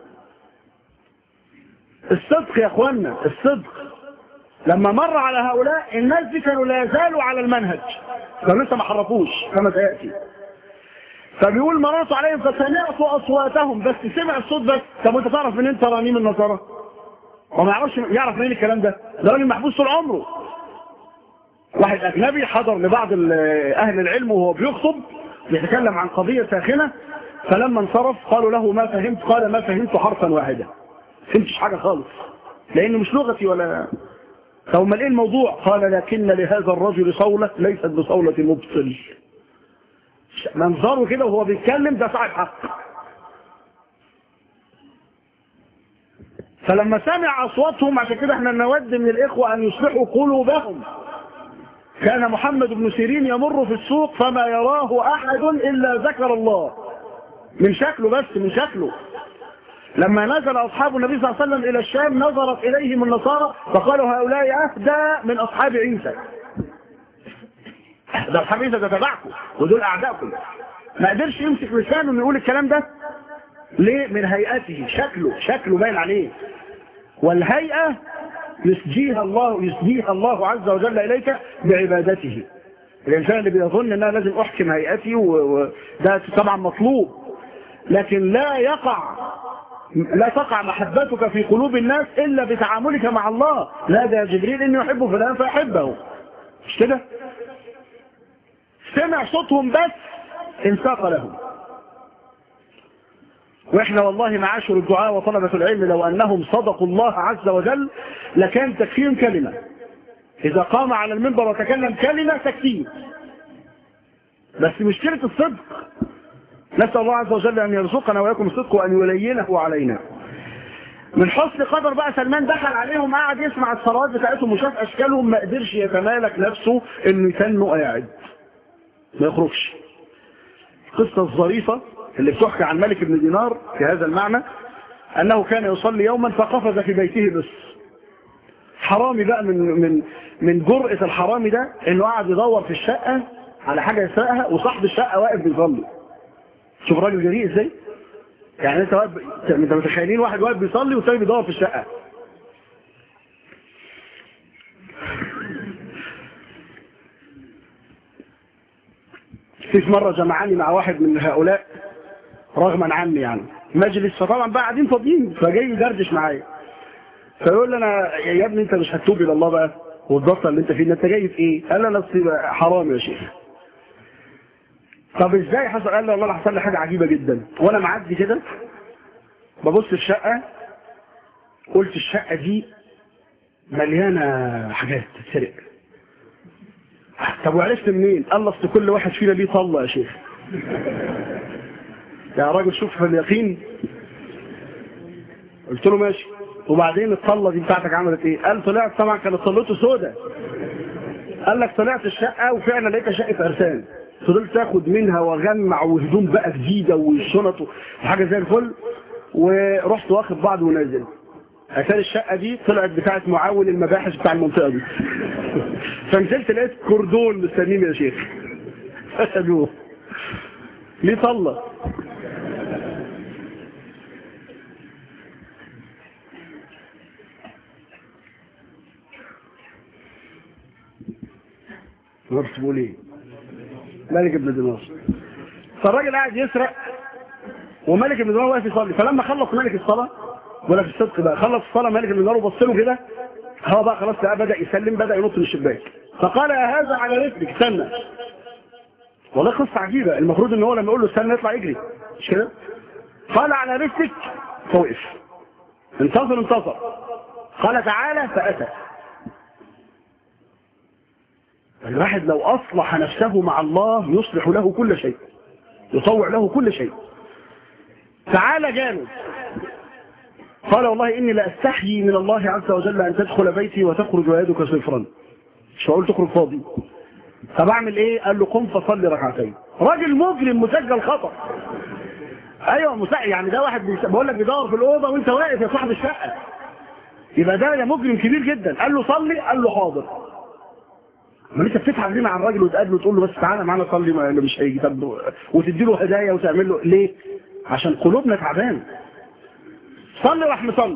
الصدق يا اخوانا الصدق لما مر على هؤلاء الناس دي كانوا لا يزالوا على المنهج كانوا لسه ما حرفوش كما سياتي فبيقول مررت عليهم فسمعت اصواتهم بس سمع الصوت بس طب وانت تعرف منين ترانيم النصارى وما يعرفش يعرف منين الكلام ده ده راجل محبوس طول عمره واحد اجنبي حضر لبعض ال- اهل العلم وهو بيخطب يتكلم عن قضيه ساخنه فلما انصرف قالوا له ما فهمت قال ما فهمت حرفا واحدا فهمتش حاجه خالص لانه مش لغتي ولا طب امال ايه الموضوع قال لكن لهذا الرجل صولة ليست بصولة مبطل منظره كده وهو بيتكلم ده صاحب حق فلما سمع اصواتهم عشان كده احنا نود من الاخوة ان يصلحوا قلوبهم كان محمد بن سيرين يمر في السوق فما يراه احد الا ذكر الله من شكله بس من شكله لما نزل أصحاب النبي صلى الله عليه وسلم إلى الشام نظرت إليهم النصارى فقالوا هؤلاء أهدى من أصحاب عيسى ده أصحاب عيسى ده تبعكم ودول أعدائكم ما قدرش يمسك لسانه انه يقول الكلام ده ليه من هيئته شكله شكله باين عليه والهيئة يسجيها الله يسجيها الله عز وجل إليك بعبادته الإنسان اللي بيظن أنها لازم أحكم هيئتي وده طبعا مطلوب لكن لا يقع لا تقع محبتك في قلوب الناس إلا بتعاملك مع الله نادى يا جبريل إني أحب فلان فأحبه مش كده سمع صوتهم بس انساق لهم واحنا والله معاشر الدعاء وطلبة العلم لو انهم صدقوا الله عز وجل لكان تكفيهم كلمة اذا قام على المنبر وتكلم كلمة تكفيه بس مشكلة الصدق نسأل الله عز وجل ان يرزقنا وياكم الصدق وان يلينه علينا من حسن قدر بقى سلمان دخل عليهم قاعد يسمع الصلوات بتاعتهم وشاف اشكالهم ما قدرش يتمالك نفسه انه يتنه قاعد ما يخرجش القصة الظريفة اللي بتحكي عن ملك بن دينار في هذا المعنى أنه كان يصلي يوما فقفز في بيته بس حرامي بقى من من من جرأة الحرامي ده انه قاعد يدور في الشقة على حاجة يسرقها وصاحب الشقة واقف بيصلي شوف الراجل جريء ازاي يعني انت واقف انت متخيلين واحد واقف بيصلي والتاني بيدور في الشقة في مرة جمعاني مع واحد من هؤلاء رغما عني يعني مجلس فطبعا بقى قاعدين فاضيين فجاي يدردش معايا فيقول لي انا يا ابني انت مش هتتوب الى الله بقى والضغط اللي انت فيه ده انت جاي في ايه؟ قال لي انا اصل حرام يا شيخ طب ازاي حصل؟ قال لي والله حصل لي حاجه عجيبه جدا وانا معدي كده ببص في الشقه قلت الشقه دي مليانه حاجات تتسرق طب وعرفت منين؟ قال لي اصل كل واحد فينا ليه طله يا شيخ يا راجل شوف في اليقين قلت له ماشي وبعدين الطلة دي بتاعتك عملت ايه قال طلعت طبعا كانت طلته سودة قال لك طلعت الشقة وفعلا لقيتها شقة ارسال فضلت تاخد منها واجمع وهدوم بقى جديدة والشنط وحاجة زي الفل ورحت واخد بعض ونازل اتاري الشقة دي طلعت بتاعت معاون المباحث بتاع المنطقة دي فنزلت لقيت كردون مستنيني يا شيخ أخذوه ليه طلع عرفت بقول ايه ملك ابن دينار فالراجل قاعد يسرق وملك ابن دينار واقف يصلي فلما خلص ملك الصلاه ولا في الصدق بقى خلص الصلاه ملك ابن دينار وبص له كده هو بقى خلاص بقى بدا يسلم بدا ينط من الشباك فقال يا هذا على رجلك استنى والله قصه عجيبه المفروض ان هو لما يقول له استنى يطلع يجري مش كده قال على رجلك فوقف انتظر انتظر قال تعالى فاتى الواحد لو أصلح نفسه مع الله يصلح له كل شيء يطوع له كل شيء تعالى جانب قال والله إني لأستحيي من الله عز وجل أن تدخل بيتي وتخرج ويدك صفرا مش هقول تخرج فاضي طب أعمل إيه قال له قم فصلي ركعتين راجل مجرم مسجل خطأ ايوه مسا... يعني ده واحد بيس... بقول لك بيدور في الاوضه وانت واقف يا صاحب الشقه يبقى ده ده مجرم كبير جدا قال له صلي قال له حاضر ما انت بتتعب ليه مع الراجل وتقابله وتقول له بس تعالى معانا صلي ما مش هيجي طب وتدي له هدايا وتعمل له ليه عشان قلوبنا تعبان صلي راح مصلي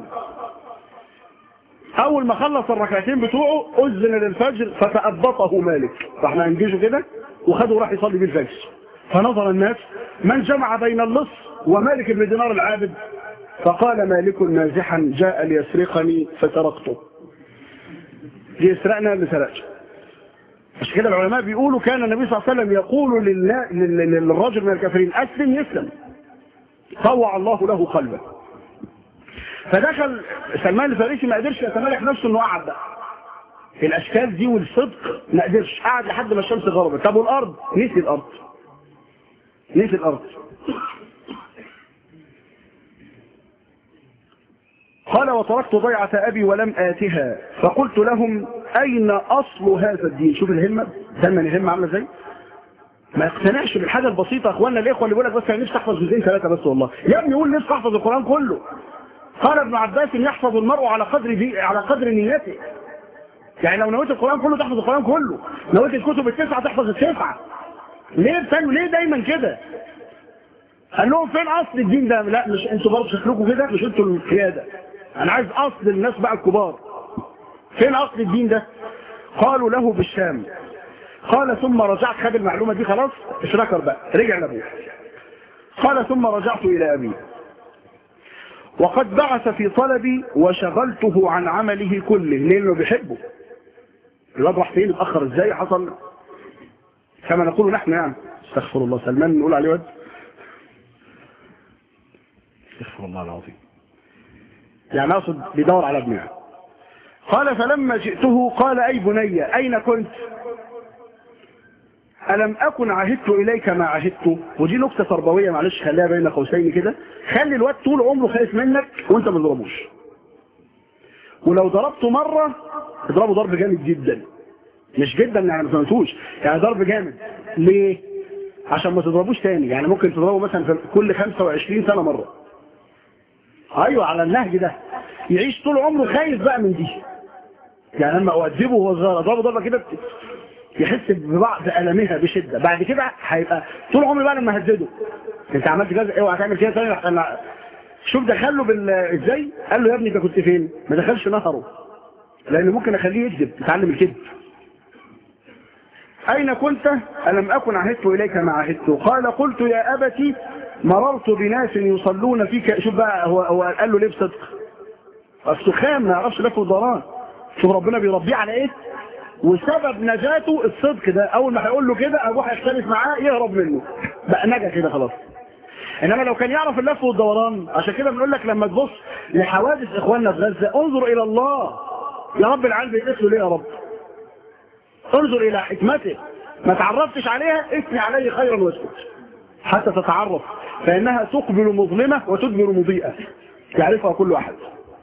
اول ما خلص الركعتين بتوعه اذن للفجر فتأبطه مالك راح انجزه كده وخده راح يصلي بيه الفجر فنظر الناس من جمع بين اللص ومالك بن دينار العابد فقال مالك نازحا جاء ليسرقني فسرقته ليسرقنا اللي سرقته مش كده العلماء بيقولوا كان النبي صلى الله عليه وسلم يقول لله للرجل من الكافرين أسلم يسلم طوع الله له قلبه فدخل سلمان الفارسي ما قدرش يتمالك نفسه انه قعد بقى الاشكال دي والصدق ما قدرش قعد لحد ما الشمس غربت طب والارض نسي الارض نسي الارض قال وتركت ضيعة أبي ولم آتها فقلت لهم أين أصل هذا الدين شوف الهمة دايما الهمة عاملة ازاي ما يقتنعش بالحاجة البسيطة اخواننا الاخوة اللي بيقول لك بس انا نفسي احفظ جزئين ثلاثة بس والله يا ابني قول نفسي احفظ القرآن كله قال ابن عباس يحفظ المرء على قدر دي على قدر نيته يعني لو نويت القرآن كله تحفظ القرآن كله نويت الكتب التسعة تحفظ التسعة ليه بتعملوا ليه دايما كده قال لهم فين اصل الدين ده لا مش انتوا برضه شكلكم كده مش انتوا القياده انا عايز اصل الناس بقى الكبار فين اصل الدين ده قالوا له بالشام قال ثم رجعت خد المعلومة دي خلاص اشركر بقى رجع لابوه قال ثم رجعت الى ابي وقد بعث في طلبي وشغلته عن عمله كله لانه بيحبه الواد راح فين اتاخر ازاي حصل كما نقول نحن يعني استغفر الله سلمان نقول عليه واد استغفر الله العظيم يعني اقصد بيدور على ابنها قال فلما جئته قال اي بني اين كنت ألم أكن عهدت إليك ما عهدت ودي نكتة تربوية معلش خليها بين قوسين كده خلي الواد طول عمره خايف منك وانت ما تضربوش ولو ضربته مرة اضربه ضرب جامد جدا مش جدا يعني ما فهمتوش يعني ضرب جامد ليه عشان ما تضربوش تاني يعني ممكن تضربه مثلا في كل 25 سنة مرة ايوه على النهج ده يعيش طول عمره خايف بقى من دي يعني لما اؤدبه وهو صغير اضربه ضربه كده يحس ببعض المها بشده بعد كده هيبقى طول عمري بقى لما هدده انت عملت كذا اوعى تعمل كده تاني عشان شوف دخله بال ازاي قال له يا ابني انت كنت فين ما دخلش نهره لان ممكن اخليه يكذب يتعلم الكذب اين كنت الم اكن عهدت اليك ما عهدت قال قلت يا ابتي مررت بناس يصلون فيك شوف بقى هو, هو قال له ليه بصدق اصل خام ما يعرفش لف ودوران شوف ربنا بيربيه على ايه وسبب نجاته الصدق ده اول ما هيقول له كده ابوه هيختلف معاه يهرب منه بقى نجا كده خلاص انما لو كان يعرف اللف والدوران عشان كده بنقول لك لما تبص لحوادث اخواننا في غزه انظر الى الله يا رب العالم بيقتلوا ليه يا رب انظر الى حكمته ما تعرفتش عليها اثني عليه خيرا واسكت حتى تتعرف فانها تقبل مظلمه وتدبر مضيئه يعرفها كل واحد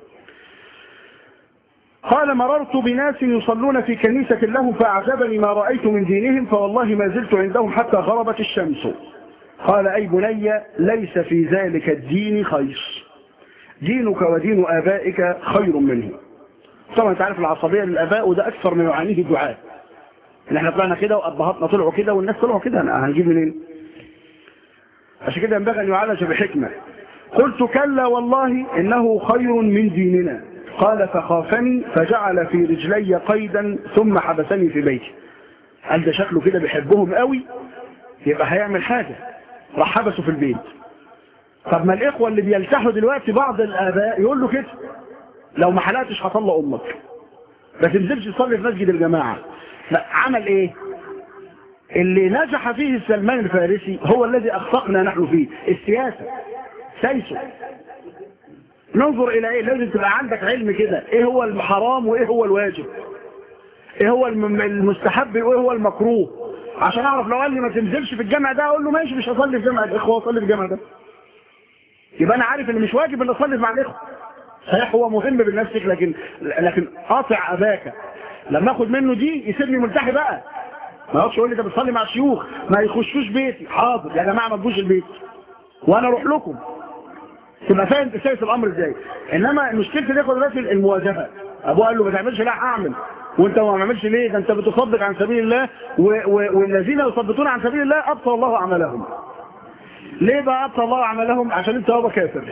قال مررت بناس يصلون في كنيسة له فأعجبني ما رأيت من دينهم فوالله ما زلت عندهم حتى غربت الشمس قال أي بني ليس في ذلك الدين خير دينك ودين آبائك خير منه طبعا انت عارف العصبيه للاباء وده اكثر ما يعانيه الدعاء ان احنا طلعنا كده وابهاتنا طلعوا كده والناس طلعوا كده أنا هنجيب منين عشان كده ينبغي ان يعالج بحكمه قلت كلا والله انه خير من ديننا قال فخافني فجعل في رجلي قيدا ثم حبسني في بيتي قال ده شكله كده بيحبهم قوي يبقى هيعمل حاجه راح حبسه في البيت طب ما الاخوه اللي بيلتحوا دلوقتي بعض الاباء يقول له كده لو ما حلقتش هطلق امك ما تنزلش تصلي في مسجد الجماعه لا عمل ايه اللي نجح فيه سلمان الفارسي هو الذي اخطأنا نحن فيه السياسه سيسو ننظر الى ايه لازم تبقى عندك علم كده ايه هو الحرام وايه هو الواجب ايه هو الم- المستحب وايه هو المكروه عشان اعرف لو قال لي ما تنزلش في الجامع ده اقول له ماشي مش هصلي في جامع الاخوه اصلي في الجامع ده يبقى انا عارف ان مش واجب ان اصلي مع الاخوه صحيح هو مهم بالنفس لكن لكن قاطع اباك لما اخد منه دي يسيبني ملتحي بقى ما يقعدش يقول لي انت بتصلي مع الشيوخ ما يخشوش بيتي حاضر يا جماعه ما تجوش البيت وانا اروح لكم تبقى فاهم سياسه الامر ازاي انما مشكله الاخوه دلوقتي المواجهه ابوه قال له ما تعملش لا هعمل وانت ما عملش ليه ده انت بتصدق عن سبيل الله و... و... والذين يصدقون عن سبيل الله ابطل الله اعمالهم ليه بقى ابطل الله اعمالهم عشان انت هو كافر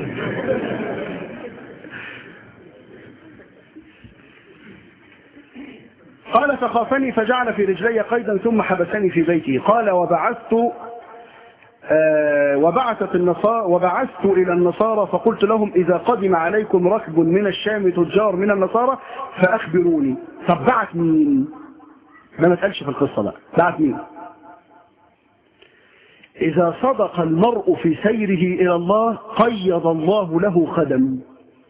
قال فخافني فجعل في رجلي قيدا ثم حبسني في بيته قال وبعثت آه، وبعثت النصارى وبعثت إلى النصارى فقلت لهم إذا قدم عليكم ركب من الشام تجار من النصارى فأخبروني طب بعت مين ما نسألش في القصة بقى بعت مين إذا صدق المرء في سيره إلى الله قيض الله له خدم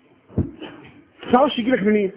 تعرفش يجيلك منين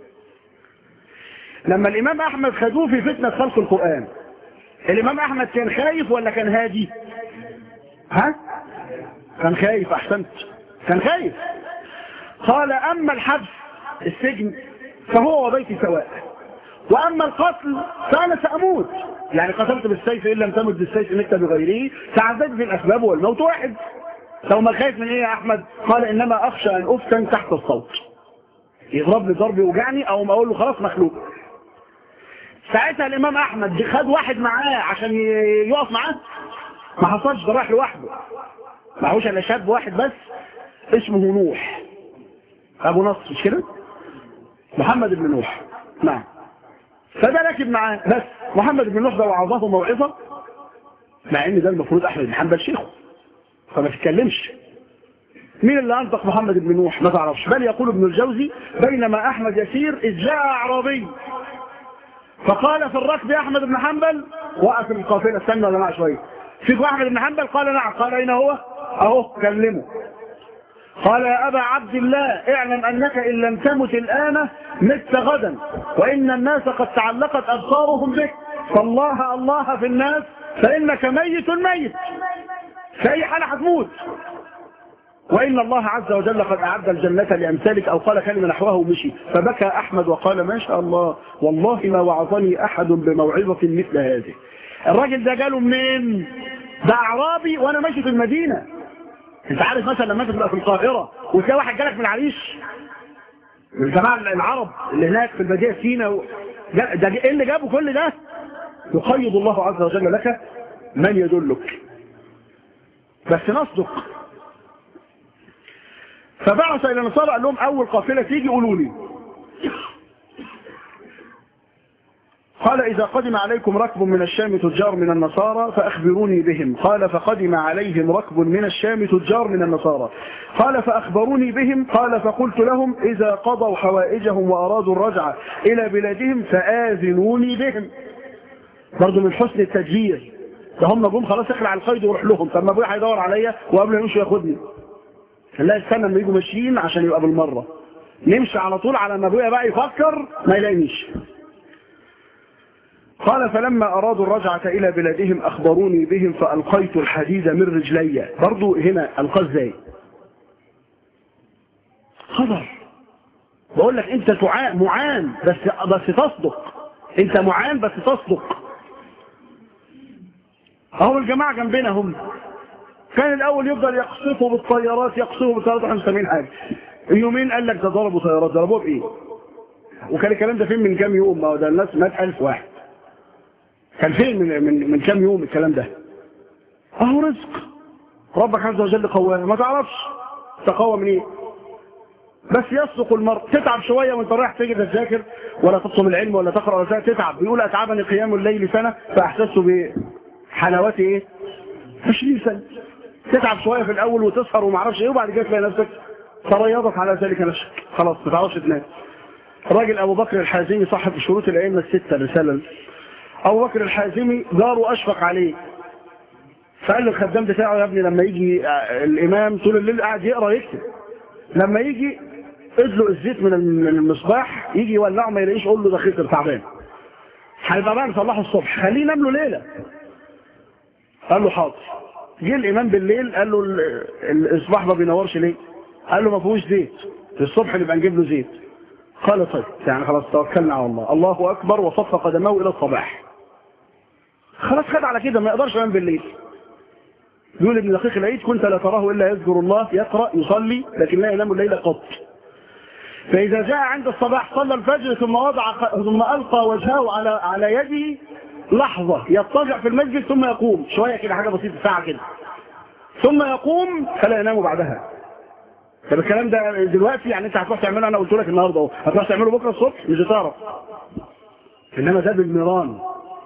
لما الإمام أحمد خدوه في فتنة خلق القرآن الإمام أحمد كان خايف ولا كان هادي ها كان خايف أحسنت كان خايف قال أما الحبس السجن فهو وبيتي سواء وأما القتل فأنا سأموت يعني قتلت بالسيف إن لم تمت بالسيف إنك بغيره تعذبت في الأسباب والموت واحد لو ما خايف من إيه يا أحمد قال إنما أخشى أن أفتن تحت الصوت يضرب لي ضرب يوجعني أو ما أقول له خلاص مخلوق ساعتها الإمام أحمد خد واحد معاه عشان ي- يقف معاه ما حصلش ده راح لوحده معهوش الا شاب واحد بس اسمه نوح ابو نصر مش كده محمد بن نوح نعم فده راكب معاه بس محمد بن نوح ده وعظه موعظه مع ان ده المفروض احمد بن حنبل شيخه فما تتكلمش مين اللي انطق محمد بن نوح ما تعرفش بل يقول ابن الجوزي بينما احمد يسير اذ جاء اعرابي فقال في الركب يا احمد بن حنبل وقف القافله استنى ولا معاه شويه فيك احمد بن حنبل قال نعم قال اين هو اهو كلمه قال يا ابا عبد الله اعلم انك ان لم تمت الان مت غدا وان الناس قد تعلقت ابصارهم بك فالله الله في الناس فانك ميت ميت في اي حاله هتموت وإن الله عز وجل قد أعد الجنة لأمثالك أو قال كلمة نحوه ومشي فبكى أحمد وقال ما شاء الله والله ما وعظني أحد بموعظة مثل هذه الراجل ده جاله منين ده أعرابي وأنا ماشي في المدينة أنت عارف مثلا لما تبقى في القاهرة وتلاقي واحد جالك من العريش من جماعة العرب اللي هناك في المدينة سينا و... جا- ده إيه اللي جابه كل ده يقيض الله عز وجل لك من يدلك بس نصدق فبعث الى النصارى قال لهم اول قافله تيجي قولوا لي قال إذا قدم عليكم ركب من الشام تجار من النصارى فأخبروني بهم قال فقدم عليهم ركب من الشام تجار من النصارى قال فأخبروني بهم قال فقلت لهم إذا قضوا حوائجهم وأرادوا الرجعة إلى بلادهم فآذنوني بهم برضو من حسن التدبير ده هم جم خلاص اخلع القيد وروح لهم طب ما ابويا هيدور عليا وقبل ما يمشي ياخدني لا استنى لما يجوا ماشيين عشان يبقى بالمره نمشي على طول على ما ابويا بقى يفكر ما يلاقينيش قال فلما أرادوا الرجعة إلى بلادهم أخبروني بهم فألقيت الحديد من رجلي برضو هنا ألقى ازاي خبر بقول لك أنت تعان معان بس بس تصدق أنت معان بس تصدق أهو الجماعة جنبنا هم كان الأول يفضل يقصفوا بالطيارات يقصفوا بالطيارات احنا مش سامعين حاجة يومين قال لك ده ضربوا طيارات ضربوها بإيه؟ وكان الكلام ده فين من كام يوم ما هو ده الناس مات 1000 واحد كان فين من من من كام يوم الكلام ده اهو رزق ربك عز وجل قواه ما تعرفش تقوى من ايه بس يصدق المرء تتعب شوية وانت رايح تجي تذاكر ولا تطلب العلم ولا تقرأ ولا تتعب بيقول أتعبني قيام الليل سنة فأحسست بحلاوة ايه 20 سنة تتعب شوية في الأول وتسهر وما اعرفش ايه وبعد كده تلاقي نفسك تريضت على ذلك نفسك خلاص ما تعرفش تنام الراجل أبو بكر الحازمي صاحب شروط الأئمة الستة رسالة أبو بكر الحازمي جاره أشفق عليه فقال للخدام بتاعه يا ابني لما يجي الإمام طول الليل قاعد يقرأ يكتب لما يجي ادلق الزيت من المصباح يجي يولعه ما يلاقيش قول له ده خير تعبان هيبقى بقى نصلحه الصبح خليه ينام له ليله قال له حاضر جه الامام بالليل قال له الاصباح ما بينورش ليه قال له ما فيهوش زيت الصبح نبقى نجيب له زيت قال طيب يعني خلاص توكلنا على الله الله اكبر وصف قدمه الى الصباح خلاص خد على كده ما يقدرش ينام بالليل يقول ابن دقيق العيد كنت لا تراه إلا يذكر الله يقرأ يصلي لكن لا ينام الليل قط فإذا جاء عند الصباح صلى الفجر ثم وضع ثم ألقى وجهه على على يده لحظة يضطجع في المسجد ثم يقوم شوية كده حاجة بسيطة ساعة كده ثم يقوم فلا ينام بعدها طب الكلام ده دلوقتي يعني انت هتروح تعمله انا قلت لك النهارده اهو هتروح تعمله بكره الصبح مش هتعرف انما ده بالميران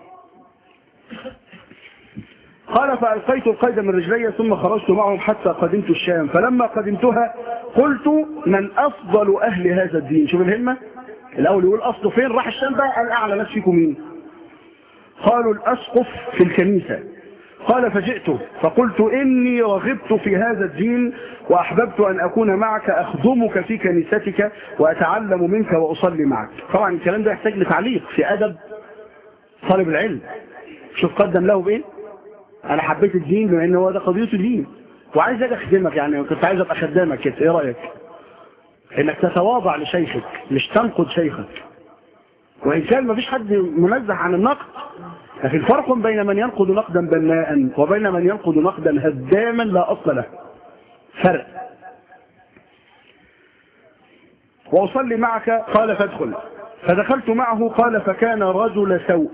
قال فألقيت القيد من رجلي ثم خرجت معهم حتى قدمت الشام فلما قدمتها قلت من أفضل أهل هذا الدين شوف الهمة الأول يقول أصله فين راح الشام بقى قال أعلى ناس فيكم مين قالوا الأسقف في الكنيسة قال فجئت فقلت إني رغبت في هذا الدين وأحببت أن أكون معك أخدمك في كنيستك وأتعلم منك وأصلي معك طبعا الكلام ده يحتاج لتعليق في أدب طالب العلم شوف قدم له بإيه انا حبيت الدين بما ان هو ده قضيته دين وعايز اجي اخدمك يعني كنت عايز ابقى خدامك كده ايه رايك انك تتواضع لشيخك مش تنقد شيخك وان كان ما فيش حد منزه عن النقد لكن فرق بين من ينقد نقدا بناء وبين من ينقد نقدا هداما لا اصل له فرق واصلي معك قال فادخل فدخلت معه قال فكان رجل سوء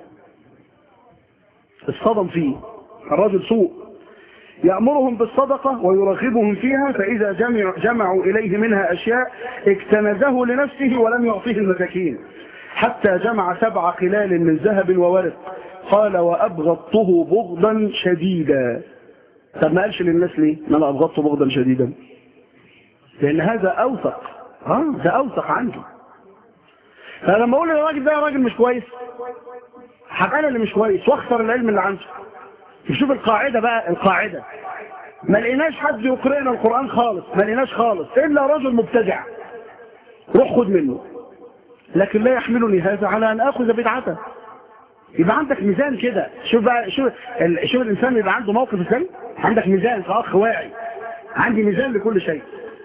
اصطدم فيه الرجل سوء يأمرهم بالصدقة ويرغبهم فيها فإذا جمع جمعوا إليه منها أشياء اكتنزه لنفسه ولم يعطيه المساكين حتى جمع سبع قلال من ذهب وورق قال وأبغضته بغضا شديدا طب ما قالش للناس ليه ما أنا أبغضته بغضا شديدا لأن هذا أوثق ها ده أوثق عنده فلما أقول للراجل ده راجل مش كويس هبقى انا اللي مش كويس واخسر العلم اللي عنده نشوف القاعده بقى القاعده ما لقيناش حد يقرأنا القرآن خالص ما لقيناش خالص إلا رجل مبتدع روح خد منه لكن لا يحملني هذا على أن أخذ بدعته يبقى عندك ميزان كده شوف بقى شوف ال... شوف الإنسان يبقى عنده موقف ازاي عندك ميزان كأخ واعي عندي ميزان لكل شيء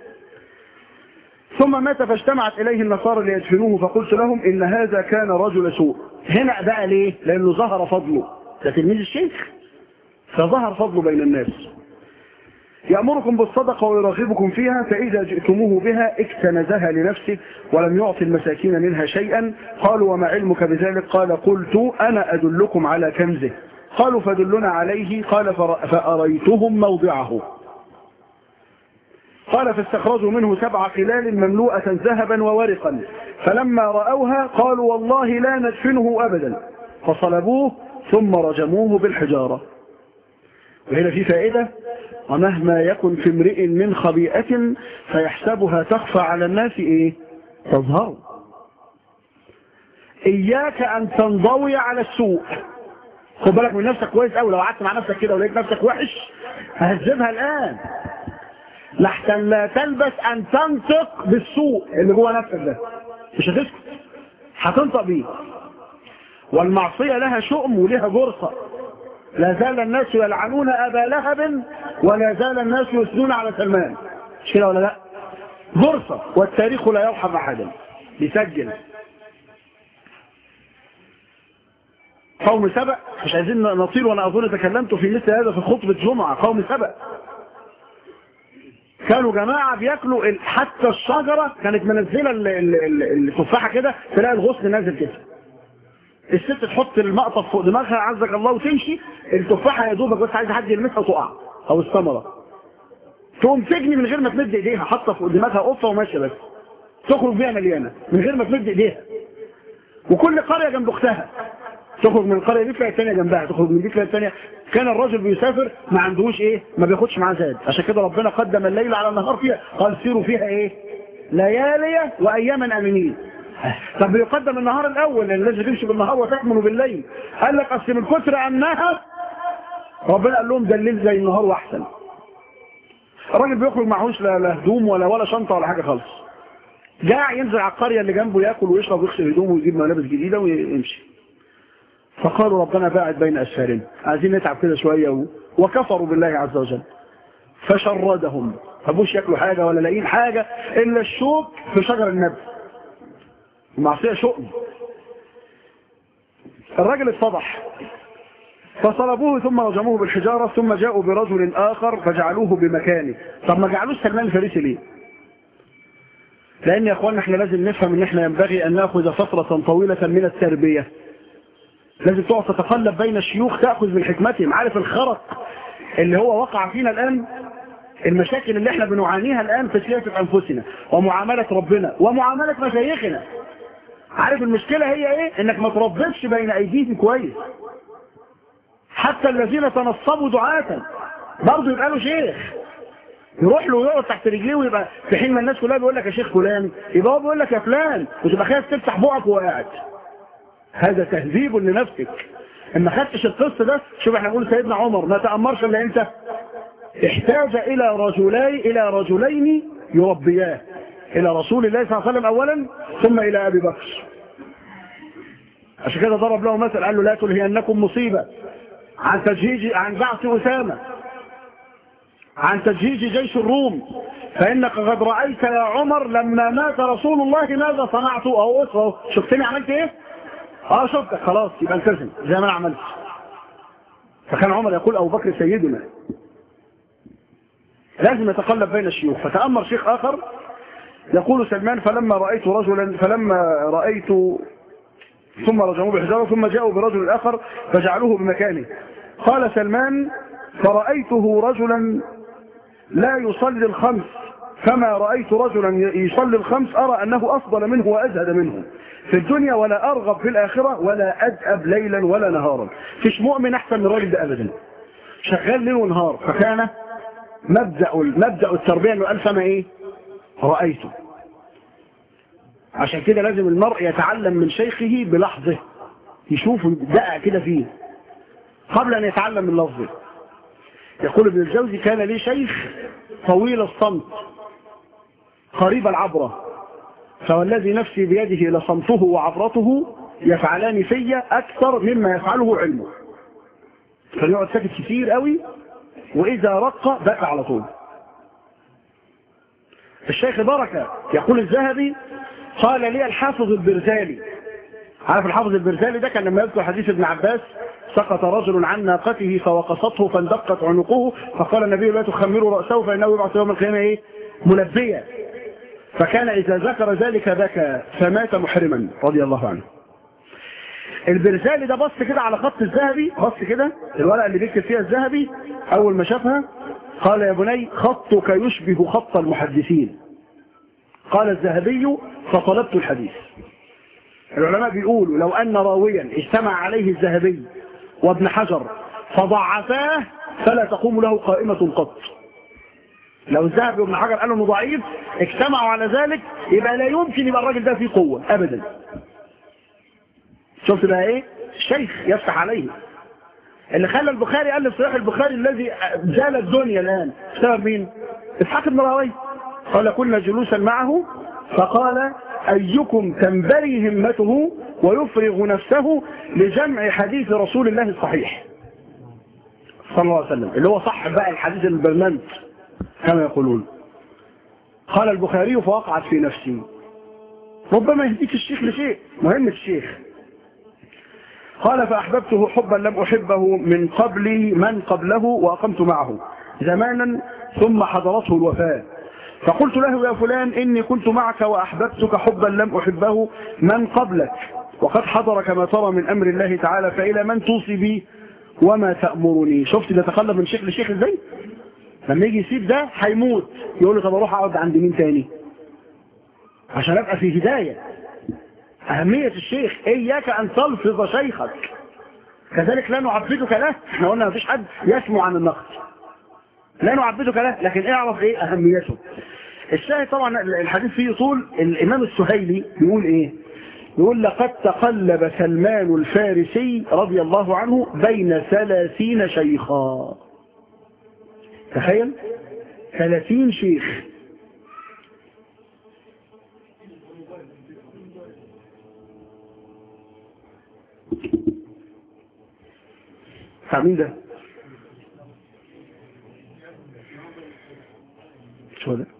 ثم مات فاجتمعت إليه النصارى ليدفنوه فقلت لهم إن هذا كان رجل سوء هنا بقى ليه لأنه ظهر فضله ده تلميذ الشيخ فظهر فضله بين الناس يأمركم بالصدقة ويرغبكم فيها فإذا جئتموه بها اكتنزها لنفسه ولم يعطي المساكين منها شيئا قالوا وما علمك بذلك قال قلت أنا أدلكم على كنزه قالوا فدلنا عليه قال فأريتهم موضعه قال فاستخرجوا منه سبع قلال مملوءة ذهبا وورقا فلما رأوها قالوا والله لا ندفنه أبدا فصلبوه ثم رجموه بالحجارة وهنا في فائدة ومهما يكن في امرئ من خبيئة فيحسبها تخفى على الناس ايه تظهر اياك ان تنضوي على السوء خد بالك من نفسك كويس قوي لو قعدت مع نفسك كده ولقيت نفسك وحش ههذبها الان لحسن لا تلبس ان تنطق بالسوء اللي جوه نفسك ده مش هتسكت هتنطق بيه والمعصية لها شؤم ولها جرصة لا زال الناس يلعنون أبا لهب ولا زال الناس يثنون على سلمان مش كده ولا لا جرصة والتاريخ لا يرحم أحدا بيسجل قوم سبأ مش عايزين نطيل وانا اظن تكلمت في مثل هذا في خطبة جمعة قوم سبأ كانوا جماعة بياكلوا ال- حتى الشجرة كانت منزلة ال- ال- ال- التفاحة كده تلاقي الغصن نازل كده الست تحط المقطف فوق دماغها عزك الله وتمشي التفاحة يا دوبك بس عايز حد يلمسها وتقع او الثمرة تقوم تجني من غير ما تمد ايديها حاطه فوق دماغها قفه وماشيه بس تخرج بيها مليانه من غير ما تمد ايديها وكل قريه جنب اختها تخرج من القريه دي تلاقي الثانيه جنبها تخرج من دي تلاقي الثانيه كان الرجل بيسافر ما عندهوش ايه ما بياخدش معاه زاد عشان كده ربنا قدم الليل على النهار فيها قال سيروا فيها ايه ليالي واياما امنين طب بيقدم النهار الاول لان لازم تمشي بالنهار وتكمل بالليل قال لك اصل من كتر انها ربنا قال لهم ده الليل زي النهار واحسن الراجل بيخرج معهوش لا لا هدوم ولا ولا شنطه ولا حاجه خالص جاع ينزل على القريه اللي جنبه ياكل ويشرب ويغسل هدومه ويجيب ملابس جديده ويمشي فقالوا ربنا باعد بين اسفارنا عايزين نتعب كده شويه و... وكفروا بالله عز وجل فشردهم فبوش ياكلوا حاجه ولا لاقيين حاجه الا الشوك في شجر النبي المعصيه شؤم الراجل اتفضح فصلبوه ثم رجموه بالحجارة ثم جاءوا برجل آخر فجعلوه بمكانه طب ما جعلوش سلمان الفارسي ليه لأن يا أخوانا احنا لازم نفهم ان احنا ينبغي أن نأخذ فترة طويلة من التربية لازم تقعد تتقلب بين الشيوخ تأخذ من حكمتهم عارف الخرق اللي هو وقع فينا الآن المشاكل اللي احنا بنعانيها الآن في سياسة أنفسنا ومعاملة ربنا ومعاملة مشايخنا عارف المشكلة هي ايه انك ما تربطش بين ايديهم كويس حتى الذين تنصبوا دعاة برضه يبقى له شيخ يروح له ويقعد تحت رجليه ويبقى في حين ما الناس كلها بيقول لك يا شيخ فلان يبقى هو بيقول لك يا فلان وتبقى خايف تفتح بقك وهو قاعد هذا تهذيب لنفسك ان ما خدتش القسط ده شوف احنا نقول سيدنا عمر ما تأمرش الا انت احتاج الى رجلي الى رجلين يربياه الى رسول الله صلى الله عليه وسلم اولا ثم الى ابي بكر عشان كده ضرب له مثل قال له لا تلهينكم مصيبه عن تجهيز عن بعث أسامة عن تجهيز جيش الروم فإنك قد رأيت يا عمر لما مات رسول الله ماذا صنعت أو أسره شفتني عملت إيه اه شفتك خلاص يبقى التزم زي ما أنا عملت فكان عمر يقول أبو بكر سيدنا لازم يتقلب بين الشيوخ فتأمر شيخ آخر يقول سلمان فلما رأيت رجلا فلما رأيت ثم رجموه بحجارة ثم جاءوا برجل آخر فجعلوه بمكانه قال سلمان فرأيته رجلا لا يصلي الخمس فما رأيت رجلا يصلي الخمس أرى أنه أفضل منه وأزهد منه في الدنيا ولا أرغب في الآخرة ولا أدأب ليلا ولا نهارا فيش مؤمن أحسن من الراجل ده أبدا شغال ليل ونهار فكان مبدأ مبدأ التربية أنه قال فما إيه رأيته عشان كده لازم المرء يتعلم من شيخه بلحظه يشوف دقق كده فيه قبل أن يتعلم من لفظه يقول ابن الجوزي كان لي شيخ طويل الصمت قريب العبرة فوالذي نفسي بيده لصمته وعبرته يفعلان في أكثر مما يفعله علمه كان يقعد ساكت كتير قوي وإذا رق بكى على طول الشيخ بركة يقول الذهبي قال لي الحافظ البرزالي عارف الحافظ البرزالي ده كان لما يذكر حديث ابن عباس سقط رجل عن ناقته فوقصته فاندقت عنقه فقال النبي لا تخمروا رأسه فإنه يبعث يوم القيامة إيه ملبيا فكان إذا ذكر ذلك بكى فمات محرما رضي الله عنه البرزالي ده بص كده على خط الذهبي بص كده الورقة اللي بيكتب فيها الذهبي أول ما شافها قال يا بني خطك يشبه خط المحدثين قال الذهبي فطلبت الحديث العلماء بيقولوا لو أن راويا اجتمع عليه الذهبي وابن حجر فضعفاه فلا تقوم له قائمة قط لو الذهبي وابن حجر قالوا انه ضعيف اجتمعوا على ذلك يبقى لا يمكن يبقى الراجل ده فيه قوة ابدا شفت بقى ايه الشيخ يفتح عليه اللي خلى البخاري قال صحيح البخاري الذي زال الدنيا الان بسبب مين اسحاق بن راهويه قال كنا جلوسا معه فقال أيكم تنبري همته ويفرغ نفسه لجمع حديث رسول الله الصحيح صلى الله عليه وسلم اللي هو صح بقى الحديث البرنامج كما يقولون قال البخاري فوقعت في نفسي ربما يهديك الشيخ لشيء مهم الشيخ قال فأحببته حبا لم أحبه من قبل من قبله وأقمت معه زمانا ثم حضرته الوفاة فقلت له يا فلان إني كنت معك وأحببتك حبا لم أحبه من قبلك وقد حضر كما ترى من أمر الله تعالى فإلى من توصي بي وما تأمرني شفت بيتقلب من شيخ لشيخ ازاي لما يجي يسيب ده هيموت يقول له طب اروح اقعد عند مين تاني عشان ابقى في هداية اهمية الشيخ اياك ان تلفظ شيخك كذلك لا نعبدك له احنا قلنا مفيش حد يسمع عن النقد لا نعبدك له لكن اعرف ايه اهميته الشاهد طبعا الحديث فيه طول الامام السهيلي بيقول ايه يقول لقد تقلب سلمان الفارسي رضي الله عنه بين ثلاثين شيخا تخيل ثلاثين شيخ مين ده شو ده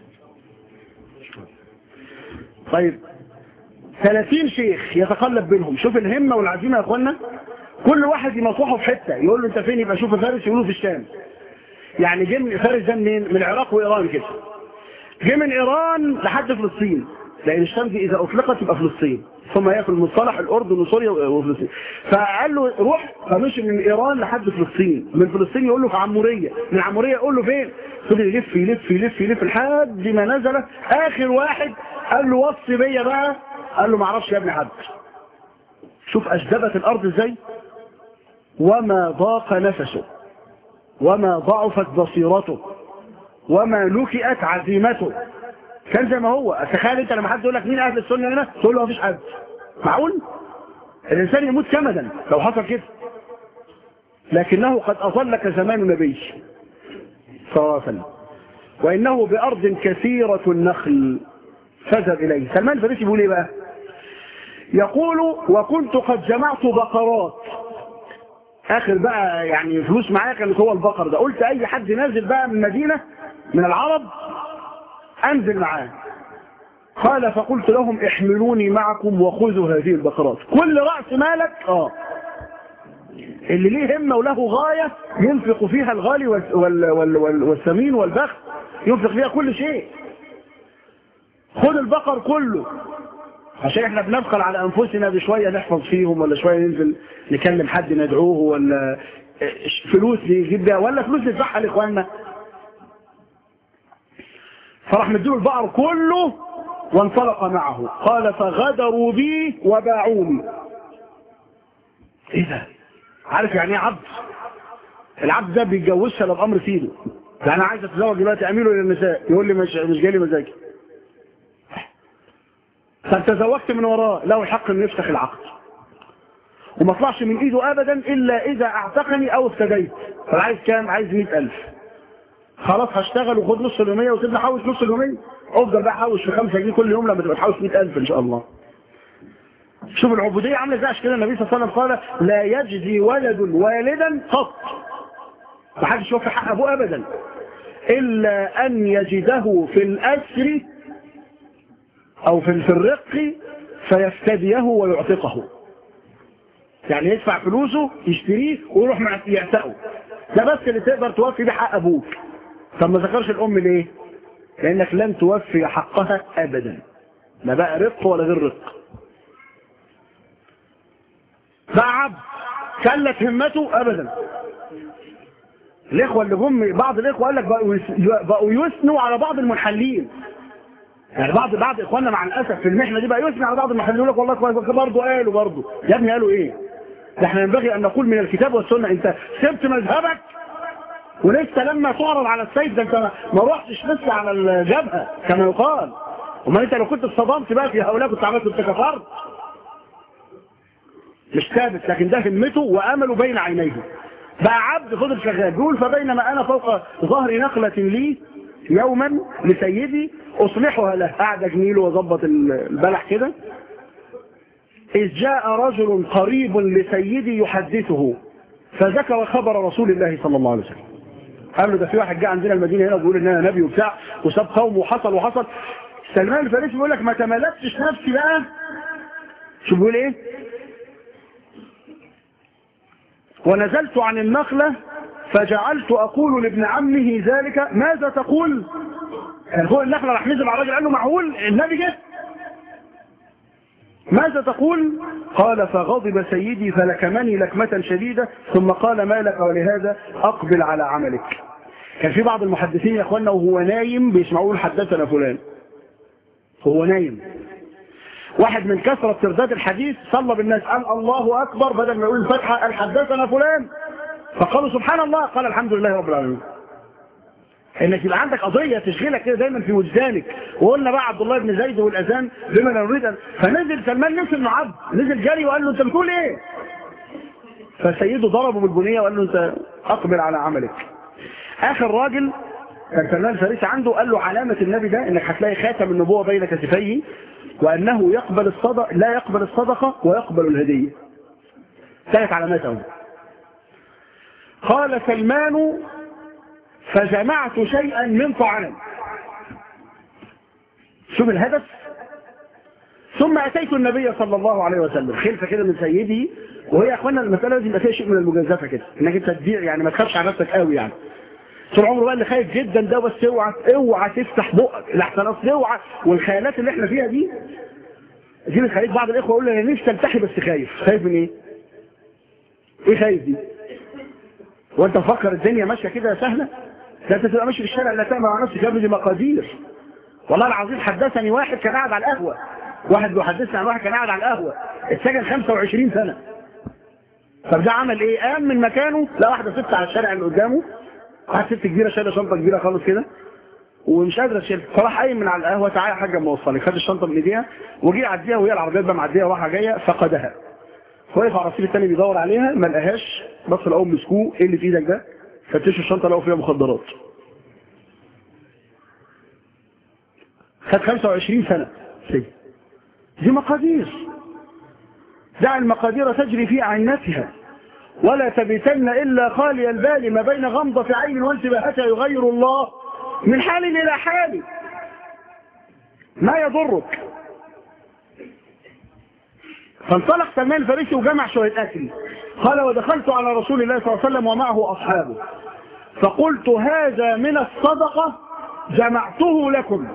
طيب 30 شيخ يتقلب بينهم شوف الهمة والعزيمة يا اخوانا كل واحد ينصحه في حتة يقول له انت فين يبقى شوف فارس يقولوا في الشام يعني جه من فارس ده منين من العراق وايران كده جه من ايران لحد فلسطين لان الشام دي اذا اطلقت تبقى فلسطين ثم ياكل مصطلح الاردن وسوريا وفلسطين فقال له روح فمشي من ايران لحد فلسطين من فلسطين يقول له في عموريه من عموريه يقول له فين فضل يلف يلف يلف يلف لحد ما نزل اخر واحد قال له وصي بيا بقى قال له ما اعرفش يا ابن حد شوف أجدبت الأرض ازاي وما ضاق نفسه وما ضعفت بصيرته وما نكئت عزيمته كان زي ما هو تخيل انت لما حد يقول لك مين اهل السنه هنا تقول له مفيش حد معقول الانسان يموت كمدا لو حصل كده لكنه قد اظلك زمان النبي صلى الله عليه وسلم وانه بارض كثيره النخل فذهب اليه سلمان الفارسي بيقول ايه بقى يقول وكنت قد جمعت بقرات اخر بقى يعني فلوس معايا كانت هو البقر ده قلت اي حد نازل بقى من المدينه من العرب انزل معاه قال فقلت لهم احملوني معكم وخذوا هذه البقرات كل رأس مالك اه اللي ليه همة وله غاية ينفق فيها الغالي وال وال وال والثمين والبخت ينفق فيها كل شيء خذ البقر كله عشان احنا بنبخل على انفسنا بشوية نحفظ فيهم ولا شوية ننزل نكلم حد ندعوه ولا فلوس نجيب بيها ولا فلوس ندفعها لاخواننا فراح مديله البقر كله وانطلق معه قال فغدروا بي وباعوني ايه ده عارف يعني ايه عبد العبد ده بيتجوزش الا بامر سيده ده انا عايز اتزوج دلوقتي اميله للنساء يقول لي مش مش جاي لي مزاجي طب تزوجت من وراه له الحق انه يفسخ العقد وما طلعش من ايده ابدا الا اذا اعتقني او افتديت فعايز كام عايز 100000 خلاص هشتغل وخد نص اليوميه وسيبني احوش نص اليوميه افضل بقى احوش في 5 جنيه كل يوم لما تبقى تحوش 100000 ان شاء الله شوف العبوديه عامله ازاي عشان كده النبي صلى الله عليه وسلم قال لا يجزي ولد والدا قط ما حدش يوفي حق ابوه ابدا الا ان يجده في الاسر او في في الرق فيفتديه ويعتقه يعني يدفع فلوسه يشتريه ويروح مع يعتقه ده بس اللي تقدر توفي بيه حق ابوك طب ما ذكرش الام ليه لانك لن توفي حقها ابدا لا بقى رق ولا غير رق بقى عبد كلت همته ابدا الاخوه اللي جم بعض الاخوه قال لك بقوا بقوا يثنوا على بعض المنحلين يعني بعض بعض اخواننا مع الاسف في المحنه دي بقى يثني على بعض المحلين يقول لك والله كويس برضه قالوا برضه يا ابني قالوا ايه ده احنا ينبغي ان نقول من الكتاب والسنه انت سبت مذهبك ولسه لما تعرض على السيف ده انت ما رحتش لسه على الجبهه كما يقال امال انت لو كنت اتصدمت بقى في هؤلاء كنت عملت انت كفرت مش ثابت لكن ده همته وامله بين عينيه بقى عبد فضل شغال بيقول فبينما انا فوق ظهر نخله لي يوما لسيدي اصلحها له قاعد اجميله واظبط البلح كده اذ جاء رجل قريب لسيدي يحدثه فذكر خبر رسول الله صلى الله عليه وسلم قال له ده في واحد جاء عندنا المدينه هنا بيقول ان انا نبي وبتاع وساب قوم وحصل وحصل سلمان الفارسي بيقول لك ما تملكتش نفسي بقى شو بيقول ايه ونزلت عن النخلة فجعلت أقول لابن عمه ذلك ماذا تقول كان فوق النخله راح نزل على الراجل قال له معقول النبي جه ماذا تقول قال فغضب سيدي فلكمني لكمة شديدة ثم قال ما لك ولهذا أقبل على عملك كان في بعض المحدثين يا اخوانا وهو نايم بيسمعوا له حدثنا فلان وهو نايم واحد من كثرة ترداد الحديث صلى بالناس قال الله أكبر بدل ما يقول الفتحة قال حدثنا فلان فقالوا سبحان الله قال الحمد لله رب العالمين انك يبقى عندك قضيه تشغلك كده دايما في وجدانك وقلنا بقى عبد الله بن زيد والاذان بما لا نريد أن- فنزل سلمان نسي انه عبد نزل جري وقال له انت بتقول ايه فسيده ضربه بالبنيه وقال له انت اقبل على عملك اخر راجل كان سلمان الفارسي عنده قال له علامه النبي ده انك هتلاقي خاتم النبوه بين كتفيه وانه يقبل الصدقه لا يقبل الصدقه ويقبل الهديه ثلاث علامات اهو قال سلمان فجمعت شيئا من طعام شوف الهدف ثم اتيت النبي صلى الله عليه وسلم خلفه كده من سيدي وهي يا اخوانا المساله لازم يبقى فيها شيء من المجازفه كده انك انت تبيع يعني ما تخافش على نفسك قوي يعني طول عمره بقى اللي خايف جدا ده بس اوعى اوعى تفتح بقك الاحسن اصل اوعى والخيالات اللي احنا فيها دي دي بتخليك بعض الاخوه يقول لي انا نفسي التحي بس خايف خايف من ايه؟ ايه خايف دي؟ وانت مفكر الدنيا ماشيه كده سهله ده انت تبقى ماشي في الشارع لا تعمل على نفسك يا ابني دي مقادير والله العظيم حدثني واحد كان قاعد على القهوه واحد بيحدثني عن واحد كان قاعد على القهوه اتسجن 25 سنه طب ده عمل ايه؟ قام من مكانه لا واحده ست على الشارع اللي قدامه واحده ست كبيره شايله شنطه كبيره خالص كده ومش قادره تشيلها فراح قايم من على القهوه تعالى يا حاجه اما اوصلك خد الشنطه من ايديها وجي يعديها وهي العربيات بقى معديه رايحه جايه فقدها وقف على الرصيف الثاني بيدور عليها ما لقاهاش بص لقوهم مسكوه ايه اللي في ايدك ده؟ فتشوا الشنطه لقوا فيها مخدرات خد 25 سنه سجن دي مقادير دع المقادير تجري في عينتها ولا تبتن إلا خالي البال ما بين غمضة عين وانتباهتها يغير الله من حال إلى حال ما يضرك فانطلق سلمان الفارسي وجمع شوية أكل قال ودخلت على رسول الله صلى الله عليه وسلم ومعه أصحابه فقلت هذا من الصدقة جمعته لكم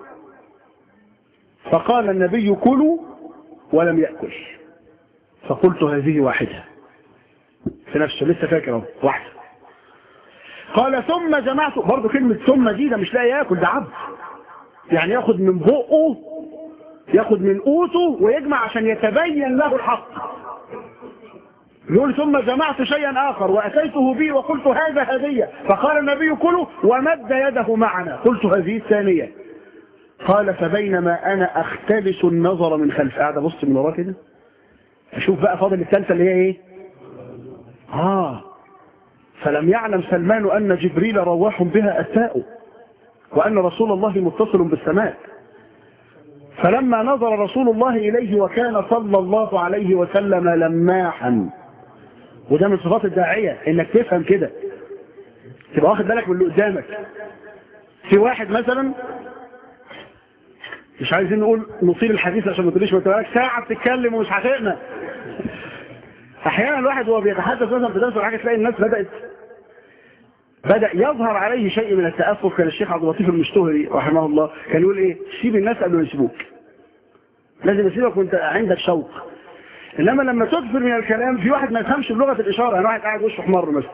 فقال النبي كلوا ولم يأكل فقلت هذه واحدة في نفسه لسه فاكر اهو واحدة قال ثم جمعت برضه كلمة ثم دي ده مش لاقي ياكل ده عبد يعني ياخد من بقه ياخد من قوته ويجمع عشان يتبين له الحق يقول ثم جمعت شيئا آخر وأتيته به وقلت هذا هدية فقال النبي كله ومد يده معنا قلت هذه الثانية قال فبينما أنا أختلس النظر من خلف قاعد أبص من وراه كده أشوف بقى فاضل الثالثة اللي هي إيه آه فلم يعلم سلمان أن جبريل رواح بها أتاء وأن رسول الله متصل بالسماء فلما نظر رسول الله إليه وكان صلى الله عليه وسلم لماحا وده من صفات الداعية انك تفهم كده تبقى واخد بالك من اللي قدامك في واحد مثلا مش عايزين نقول نصير الحديث عشان ما تقوليش ما تبقاش ساعة بتتكلم ومش هتقنا احيانا الواحد وهو بيتحدث مثلا في درس ولا حاجه تلاقي الناس بدات بدا يظهر عليه شيء من التاسف كان الشيخ عبد اللطيف المشتهري رحمه الله كان يقول ايه سيب الناس قبل ما يسيبوك لازم يسيبك وانت عندك شوق انما لما تكثر من الكلام في واحد ما يفهمش بلغه الاشاره يعني واحد قاعد وشه احمر مثلا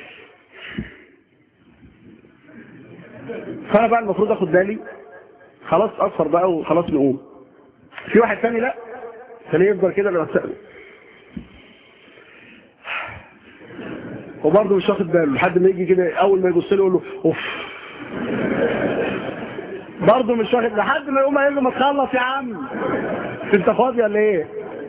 فانا بقى المفروض اخد بالي خلاص اصفر بقى وخلاص نقوم في واحد ثاني لا خليه يفضل كده لما تسأله وبرضه مش واخد باله لحد ما يجي كده اول ما يبص له يقول له اوف برضه مش واخد لحد ما يقوم قايل له ما تخلص يا عم انت فاضي ولا ايه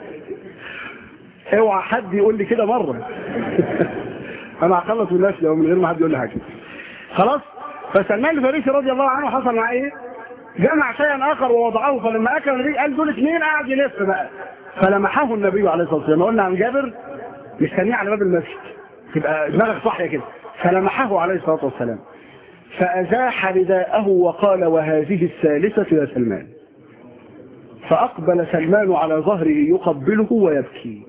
اوعى حد يقول لي كده مره انا هخلص من نفسي من غير ما حد يقول لي حاجه خلاص فسلمان الفارسي رضي الله عنه حصل معاه ايه جمع شيئا اخر ووضعه فلما اكل النبي قال دول اثنين قاعد يلف بقى فلمحه النبي عليه الصلاه والسلام قلنا عن جابر مستنيه على باب المسجد تبقى دماغك صاحيه كده فلمحه عليه الصلاه والسلام فازاح رداءه وقال وهذه الثالثه يا سلمان فاقبل سلمان على ظهره يقبله ويبكي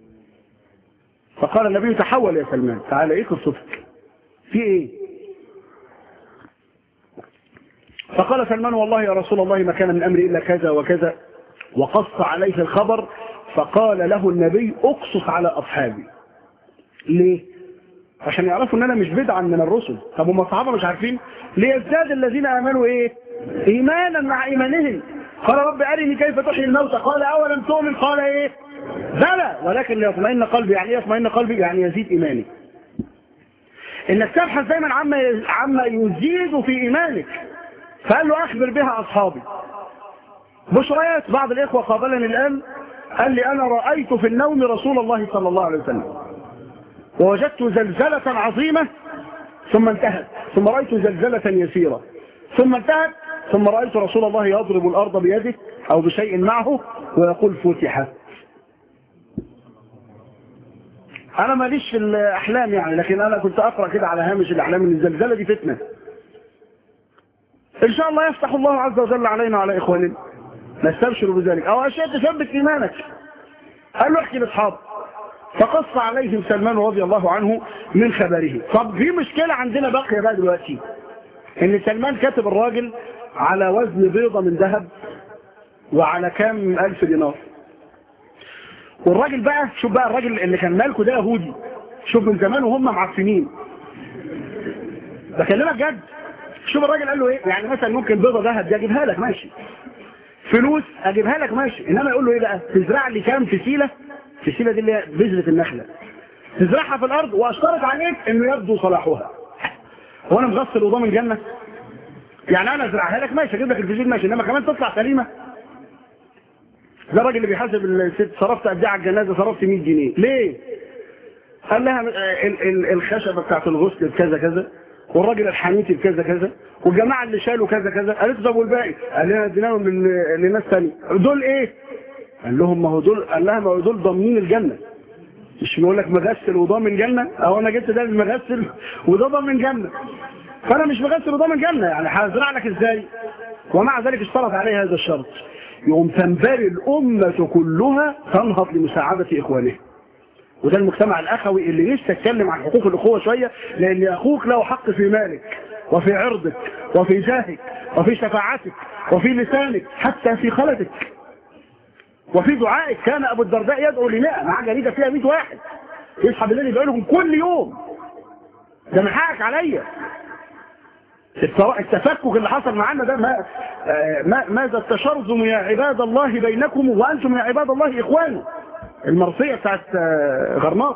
فقال النبي تحول يا سلمان تعالى ايه قصتك في ايه فقال سلمان والله يا رسول الله ما كان من أمري إلا كذا وكذا وقص عليه الخبر فقال له النبي اقصص على أصحابي ليه؟ عشان يعرفوا ان انا مش بدعا من الرسل طب هم الصحابه مش عارفين ليزداد الذين امنوا ايه ايمانا مع ايمانهم قال رب ارني كيف تحيي الموتى قال اولم تؤمن قال ايه بلى ولكن ليطمئن قلبي يعني ايه يطمئن قلبي يعني يزيد ايماني انك تبحث دايما عما عما يزيد في ايمانك فقال له اخبر بها اصحابي بشريات بعض الاخوه قابلني الان قال لي انا رايت في النوم رسول الله صلى الله عليه وسلم ووجدت زلزلة عظيمة ثم انتهت ثم رأيت زلزلة يسيرة ثم انتهت ثم رأيت رسول الله يضرب الأرض بيده أو بشيء معه ويقول فتحت أنا ماليش في الأحلام يعني لكن أنا كنت أقرأ كده على هامش الأحلام إن الزلزلة دي فتنة إن شاء الله يفتح الله عز وجل علينا وعلى إخواننا نستبشر بذلك أو أشياء تثبت إيمانك قال له احكي لأصحابك فقص عليهم سلمان رضي الله عنه من خبره طب في مشكلة عندنا باقية بقى دلوقتي ان سلمان كاتب الراجل على وزن بيضة من ذهب وعلى كام ألف دينار والراجل بقى شوف بقى الراجل اللي كان مالكه ده يهودي شوف من زمان وهم معفنين بكلمك جد شوف الراجل قال له ايه يعني مثلا ممكن بيضة ذهب دي اجيبها لك ماشي فلوس اجيبها لك ماشي انما يقول له ايه بقى تزرع لي كام فسيله الفسيله دي اللي هي بذره النخله تزرعها في الارض واشترط عليك انه يبدو صلاحها وانا مغسل وضام الجنه يعني انا ازرعها لك ماشي اجيب لك الفسيل ماشي انما كمان تطلع سليمه ده الراجل اللي بيحاسب الست صرفت قد ايه على الجنازه صرفت 100 جنيه ليه قال لها ال- ال- الخشبه بتاعت الغسل بكذا كذا والراجل الحنيتي بكذا كذا والجماعه اللي شالوا كذا كذا قالت طب والباقي قال لها اديناهم لل- لناس ثانيه دول ايه قال لهم ما هو دول قال لها ما هو دول ضامنين الجنه مش بيقول لك مغسل وضامن جنه او انا جبت ده مغسل وده ضامن جنه فانا مش مغسل وضامن جنه يعني هزرع لك ازاي ومع ذلك اشترط عليه هذا الشرط يقوم تنبري الامه كلها تنهض لمساعده اخوانها وده المجتمع الاخوي اللي نفسي اتكلم عن حقوق الاخوه شويه لان اخوك له حق في مالك وفي عرضك وفي جاهك وفي شفاعتك وفي لسانك حتى في خلتك وفي دعائك كان ابو الدرداء يدعو لمئة مع جريده فيها 100 واحد يصحى بالليل يدعو لهم كل يوم ده من حقك عليا التر- التفكك اللي حصل معانا ده ما آه، ما- ماذا التشرذم يا عباد الله بينكم وانتم يا عباد الله اخوان المرثيه بتاعت آه، غرناط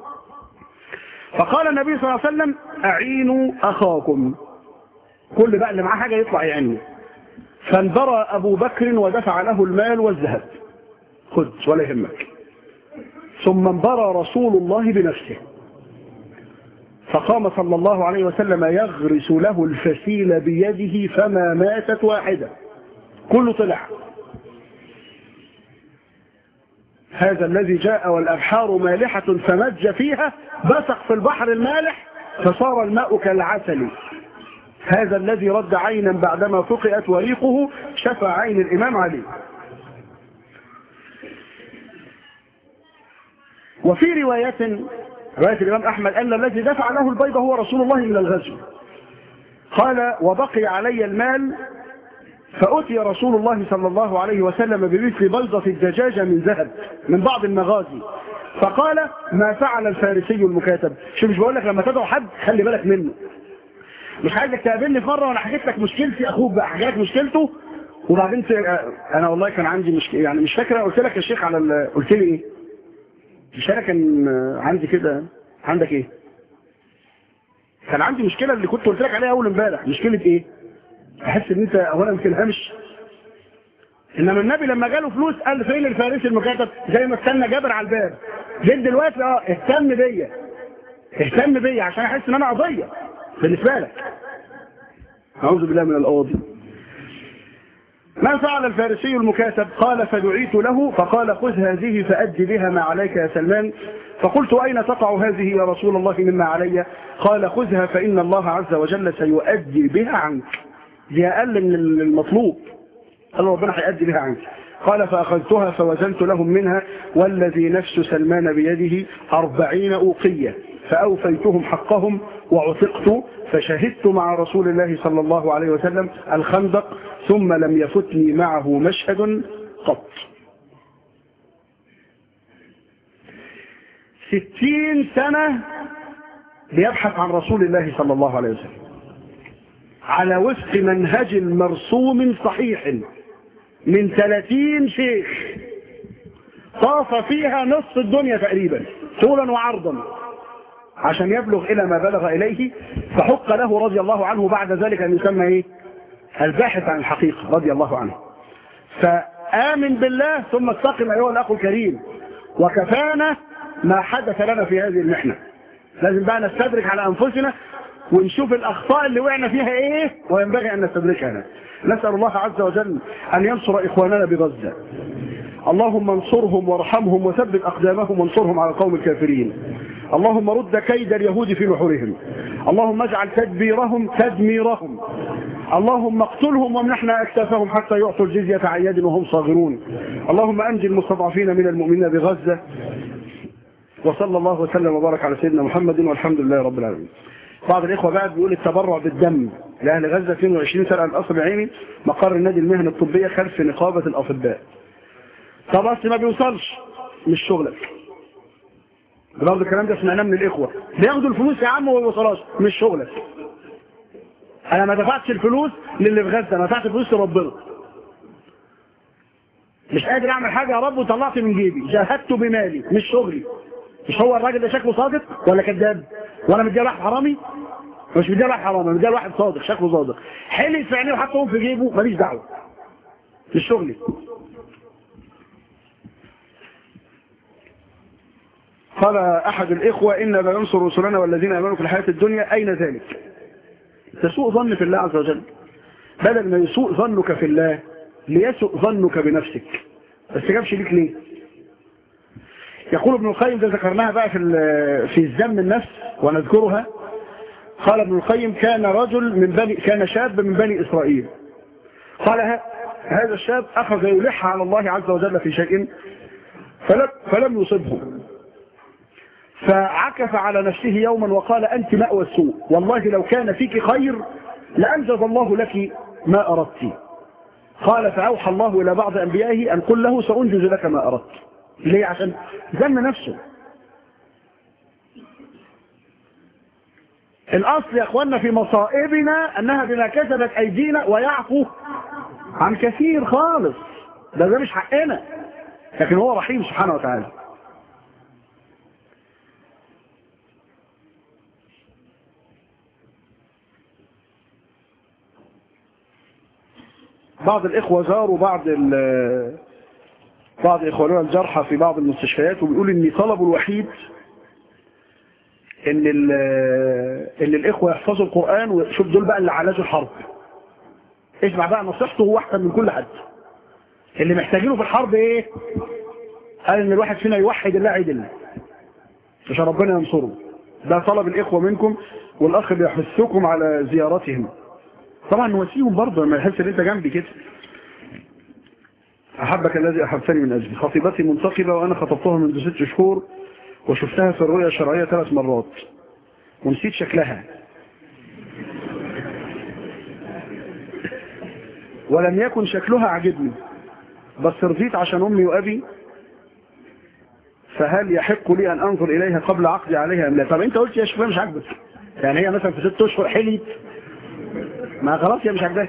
فقال النبي صلى الله عليه وسلم اعينوا اخاكم كل بقى اللي معاه حاجه يطلع يعني فانبرى ابو بكر ودفع له المال والذهب خذ ولا يهمك ثم انبرى رسول الله بنفسه فقام صلى الله عليه وسلم يغرس له الفسيل بيده فما ماتت واحدة كله طلع هذا الذي جاء والأبحار مالحة فمج فيها بسق في البحر المالح فصار الماء كالعسل هذا الذي رد عينا بعدما فقئت وريقه شفى عين الإمام علي وفي رواية رواية الإمام أحمد أن الذي دفع له البيضة هو رسول الله من الغزو قال وبقي علي المال فأتي رسول الله صلى الله عليه وسلم بمثل بيضة الدجاجة من ذهب من بعض المغازي فقال ما فعل الفارسي المكاتب شو مش بقول لك لما تدعو حد خلي بالك منه مش عايزك تقابلني في مره وانا حكيت لك مشكلتي اخوك بقى حكيت لك مشكلته وبعدين ت... انا والله كان عندي مشكله يعني مش فاكر قلت لك يا شيخ على ال... قلت لي ايه مش انا كان عندي كده عندك ايه كان عندي مشكله اللي كنت قلت لك عليها اول امبارح مشكله ايه احس ان انت اولا ما تفهمش انما النبي لما جاله فلوس قال فين الفارسي المكاتب زي ما استنى جابر على الباب جيت دلوقتي اه اهتم بيا اهتم بيا عشان احس ان انا قضيه بالنسبه لك اعوذ بالله من القواضي ما فعل الفارسي المكاتب قال فدعيت له فقال خذ هذه فأدي بها ما عليك يا سلمان فقلت أين تقع هذه يا رسول الله مما علي قال خذها فإن الله عز وجل سيؤدي بها عنك دي أقل من المطلوب قال ربنا هيؤدي بها عنك قال فأخذتها فوزنت لهم منها والذي نفس سلمان بيده أربعين أوقية فأوفيتهم حقهم وعتقت فشهدت مع رسول الله صلى الله عليه وسلم الخندق ثم لم يفتني معه مشهد قط ستين سنة بيبحث عن رسول الله صلى الله عليه وسلم على وفق منهج مرسوم صحيح من ثلاثين شيخ طاف فيها نصف الدنيا تقريبا طولا وعرضا عشان يبلغ إلى ما بلغ إليه فحق له رضي الله عنه بعد ذلك أن يسمى إيه؟ الباحث عن الحقيقة رضي الله عنه فآمن بالله ثم استقم أيها الأخ الكريم وكفانا ما حدث لنا في هذه المحنة لازم بقى نستدرك على أنفسنا ونشوف الأخطاء اللي وقعنا فيها إيه وينبغي أن نستدركها نسأل الله عز وجل أن ينصر إخواننا بغزة اللهم انصرهم وارحمهم وثبت أقدامهم وانصرهم على القوم الكافرين اللهم رد كيد اليهود في نحورهم اللهم اجعل تدبيرهم تدميرهم اللهم اقتلهم وامنحنا اكتافهم حتى يعطوا الجزية عن يد وهم صاغرون اللهم انجي المستضعفين من المؤمنين بغزة وصلى الله وسلم وبارك على سيدنا محمد والحمد لله رب العالمين بعض الإخوة بعد بيقول التبرع بالدم لأهل غزة 22 سنة الأصل بعيني مقر النادي المهنة الطبية خلف نقابة الأطباء طب أصل ما بيوصلش مش شغلك برضه الكلام ده سمعناه من الإخوة بياخدوا الفلوس يا عم وما بيوصلهاش مش شغلك أنا ما دفعتش الفلوس للي في غزة أنا دفعت الفلوس لربنا مش قادر أعمل حاجة يا رب وطلعت من جيبي جاهدت بمالي مش شغلي مش هو الراجل ده شكله صادق ولا كذاب وانا مديها واحد حرامي مش مديها واحد حرامي مديها واحد صادق شكله صادق حلف في عينيه وحطهم في جيبه ماليش دعوه مش شغلي قال احد الاخوه انا لا ننصر رسلنا والذين امنوا في الحياه الدنيا اين ذلك تسوء ظن في الله عز وجل بدل ما يسوء ظنك في الله ليسوء ظنك بنفسك بس جابش ليك ليه يقول ابن القيم ده ذكرناها بقى في في الذم النفس ونذكرها قال ابن القيم كان رجل من بني كان شاب من بني إسرائيل قال هذا الشاب أخذ يلح على الله عز وجل في شيء فلم, فلم يصبه فعكف على نفسه يوما وقال أنت مأوى السوء والله لو كان فيك خير لأنجز الله لك ما أردت قال فأوحى الله إلى بعض أنبيائه أن قل له سأنجز لك ما أردت ليه عشان ذم نفسه الأصل يا أخوانا في مصائبنا أنها بما كسبت أيدينا ويعفو عن كثير خالص ده ده مش حقنا لكن هو رحيم سبحانه وتعالى بعض الإخوة زاروا بعض بعض إخواننا الجرحى في بعض المستشفيات وبيقول إن طلبه الوحيد إن, إن الإخوة يحفظوا القرآن وشوف دول بقى اللي عالجوا الحرب اسمع بقى نصيحته هو أحسن من كل حد اللي محتاجينه في الحرب إيه قال إن الواحد فينا يوحد الله عيد الله عشان ربنا ينصره ده طلب الإخوة منكم والأخ بيحثكم على زيارتهم طبعا نواسيهم برضه لما يحس ان انت جنبي كده أحبك الذي أحبتني من أجلي خطيبتي منتقبة وأنا خطبتها منذ ست شهور وشفتها في الرؤية الشرعية ثلاث مرات ونسيت شكلها ولم يكن شكلها عجبني بس رضيت عشان أمي وأبي فهل يحق لي أن أنظر إليها قبل عقدي عليها أم لا طب أنت قلت يا شكلها مش عاجبك يعني هي مثلا في ست أشهر حليت ما خلاص هي مش عاجباك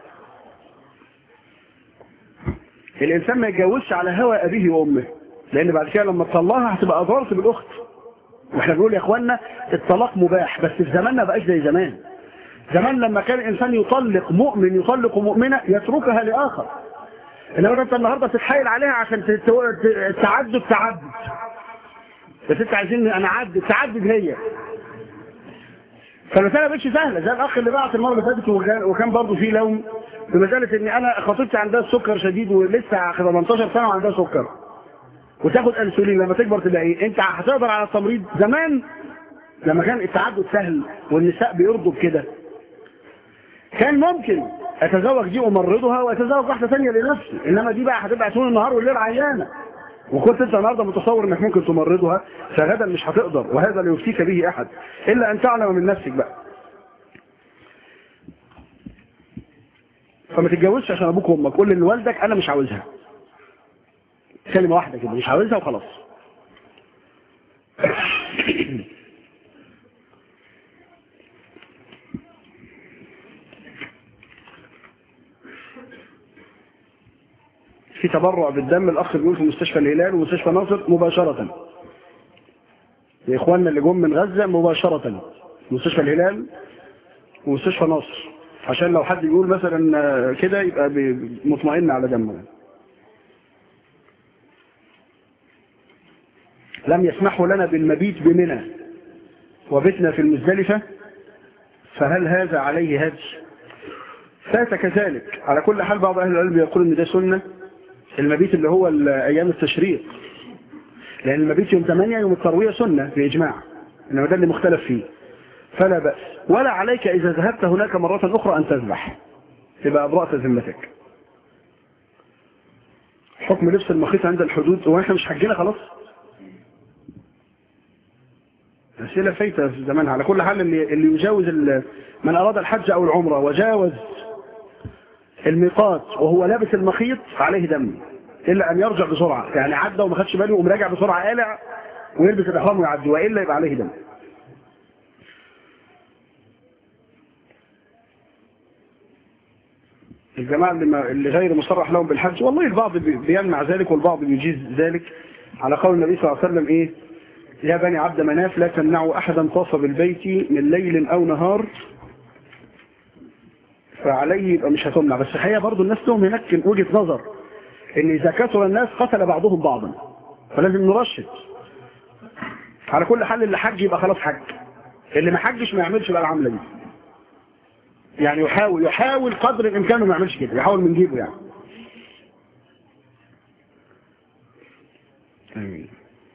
الإنسان ما يتجوزش على هوى أبيه وأمه لأن بعد كده لما تطلقها هتبقى أضرت بالأخت واحنا بنقول يا اخوانا الطلاق مباح بس في زماننا بقاش زي زمان زمان لما كان الإنسان يطلق مؤمن يطلق مؤمنة يتركها لآخر إنما أنت النهاردة تتحايل عليها عشان التعدد تعدد بس أنت عايزين أنا أعدد تعدد هي فالمسألة بقتش سهلة زي الأخ اللي بعت المرة اللي فاتت وكان برضه فيه لوم بمسألة إن أنا خطيبتي عندها السكر شديد ولسه 18 سنة وعندها سكر وتاخد انسولين لما تكبر تبقى ايه انت هتقدر على التمريض زمان لما كان التعدد سهل والنساء بيرضوا بكده كان ممكن اتزوج دي امرضها واتزوج واحده ثانيه لنفسي انما دي بقى هتبقى طول النهار والليل عيانه وكنت انت النهارده متصور انك ممكن تمرضها فغدا مش هتقدر وهذا لا يفتيك به احد الا ان تعلم من نفسك بقى فما تتجوزش عشان ابوك وامك قول لوالدك انا مش عاوزها كلمه واحده كده مش عاوزها وخلاص في تبرع بالدم الاخ بيقول في مستشفى الهلال ومستشفى ناصر مباشره لاخواننا اللي جم من غزه مباشره مستشفى الهلال ومستشفى ناصر عشان لو حد يقول مثلا كده يبقى ب- مطمئن على دمه لم يسمحوا لنا بالمبيت بمنى وبتنا في المزدلفة فهل هذا عليه هدي فات كذلك على كل حال بعض أهل العلم يقول أن ده سنة المبيت اللي هو ال- أيام التشريق لأن المبيت يوم 8 يوم التروية سنة في إجماع إنما ده اللي مختلف فيه فلا بأس ولا عليك إذا ذهبت هناك مرة أخرى أن تذبح تبقى أبرأت ذمتك حكم لبس المخيط عند الحدود هو احنا مش حجينا خلاص أسئلة فايتة في زمانها على كل حال اللي, اللي يجاوز ال- من أراد الحج أو العمرة وجاوز الميقات وهو لابس المخيط عليه دم إلا أن يرجع بسرعة يعني عدى وما خدش باله وقام راجع بسرعة قالع ويلبس الإحرام ويعدي وإلا يبقى عليه دم الجماعة اللي, ما اللي غير مصرح لهم بالحج والله البعض بي- بيمنع ذلك والبعض بيجيز ذلك على قول النبي صلى الله عليه وسلم إيه يا بني عبد مناف لا تمنعوا أحدا طاف بالبيت من ليل أو نهار فعليه يبقى مش هتمنع بس الحقيقة برضو الناس لهم هناك وجهة نظر ان إذا كثر الناس قتل بعضهم بعضا فلازم نرشد على كل حال اللي حج يبقى خلاص حج اللي ما حجش ما يعملش بقى العملة دي يعني يحاول يحاول قدر الامكان ما يعملش كده يحاول من جيبه يعني امين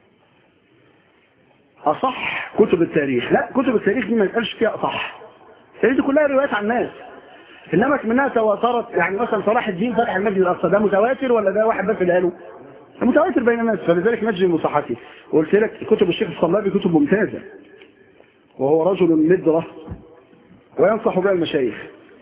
اصح كتب التاريخ لا كتب التاريخ دي ما يتقالش فيها اصح لان دي كلها روايات عن الناس انما منها تواترت يعني مثلا صلاح الدين فتح المسجد الاقصى ده متواتر ولا ده واحد بس اللي قاله ده متواتر بين الناس فلذلك نجري مصحته وقلت لك كتب الشيخ الصلابي كتب ممتازه وهو رجل ندره وينصح بها المشايخ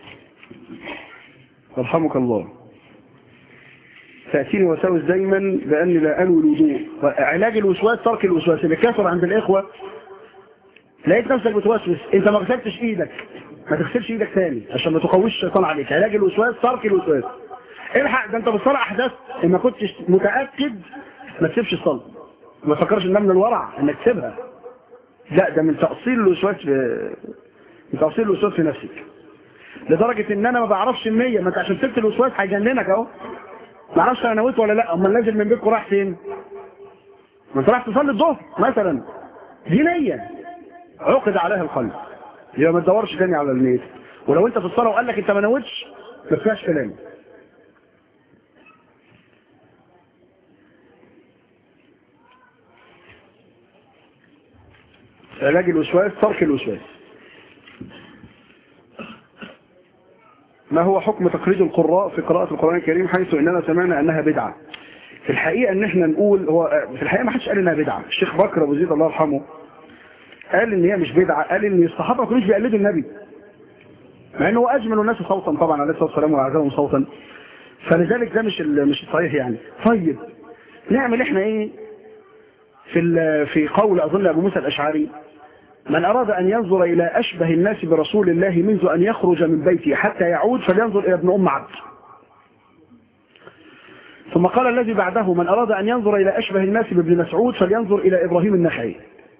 يرحمك الله تأتيني وساوس دايما بأني لا أنوي الوضوء علاج الوسواس ترك الوسواس اللي كثر عند الإخوة لقيت نفسك بتوسوس انت ما غسلتش ايدك ما تغسلش ايدك تاني عشان ما تقويش الشيطان عليك علاج الوسواس ترك الوسواس الحق ده انت بالصلاة احدثت ان ما كنتش متأكد ما تسيبش الصلاة ما تفكرش انها من الورع انك تسيبها لا ده من تأصيل الوسواس في من تأصيل الوسواس في نفسك لدرجة ان انا ما بعرفش النية ما انت عشان سبت الوسواس هيجننك اهو ما اعرفش انا نويت ولا لا امال نازل من بيتكم رايح فين ما انت رايح تصلي الظهر مثلا دي نية عقد عليها القلب يبقى ما تدورش تاني على النية ولو انت في الصلاة وقال لك انت ما نويتش ما فيهاش كلام علاج الوسواس ترك الوسواس ما هو حكم تقليد القراء في قراءة القرآن الكريم حيث اننا سمعنا انها بدعة في الحقيقة ان احنا نقول هو في الحقيقة ما حدش قال انها بدعة الشيخ بكر ابو زيد الله يرحمه قال ان هي مش بدعة قال ان الصحابة ما كانوش بيقلدوا النبي مع انه هو اجمل الناس صوتا طبعا عليه الصلاة والسلام واعزهم صوتا فلذلك ده مش ال- مش الصحيح يعني طيب نعمل احنا ايه في ال- في قول اظن ابو موسى الاشعري من أراد أن ينظر إلى أشبه الناس برسول الله منذ أن يخرج من بيته حتى يعود فلينظر إلى ابن أم عبد ثم قال الذي بعده من أراد أن ينظر إلى أشبه الناس بابن مسعود فلينظر إلى إبراهيم النخعي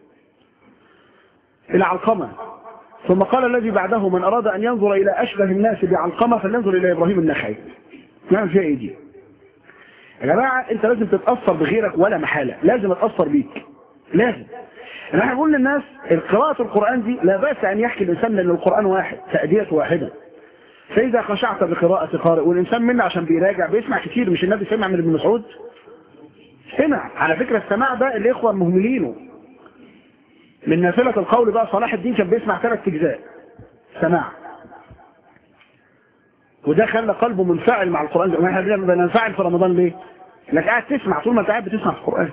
إلى علقمة ثم قال الذي بعده من أراد أن ينظر إلى أشبه الناس بعلقمة فلينظر إلى إبراهيم النخعي نعمل فيها إيه دي يا جماعة أنت لازم تتأثر بغيرك ولا محالة لازم أتأثر بيك لازم احنا بنقول للناس قراءة القرآن دي لا بأس أن يحكي الإنسان لأن القرآن واحد تأدية واحدة فإذا خشعت بقراءة قارئ والإنسان منا عشان بيراجع بيسمع كتير مش النبي سمع من ابن مسعود سمع على فكرة السماع ده الإخوة مهملينه من نافلة القول بقى صلاح الدين كان بيسمع ثلاث أجزاء سماع وده خلى قلبه منفعل مع القرآن احنا بننفعل في رمضان ليه انك قاعد تسمع طول ما انت قاعد بتسمع في القران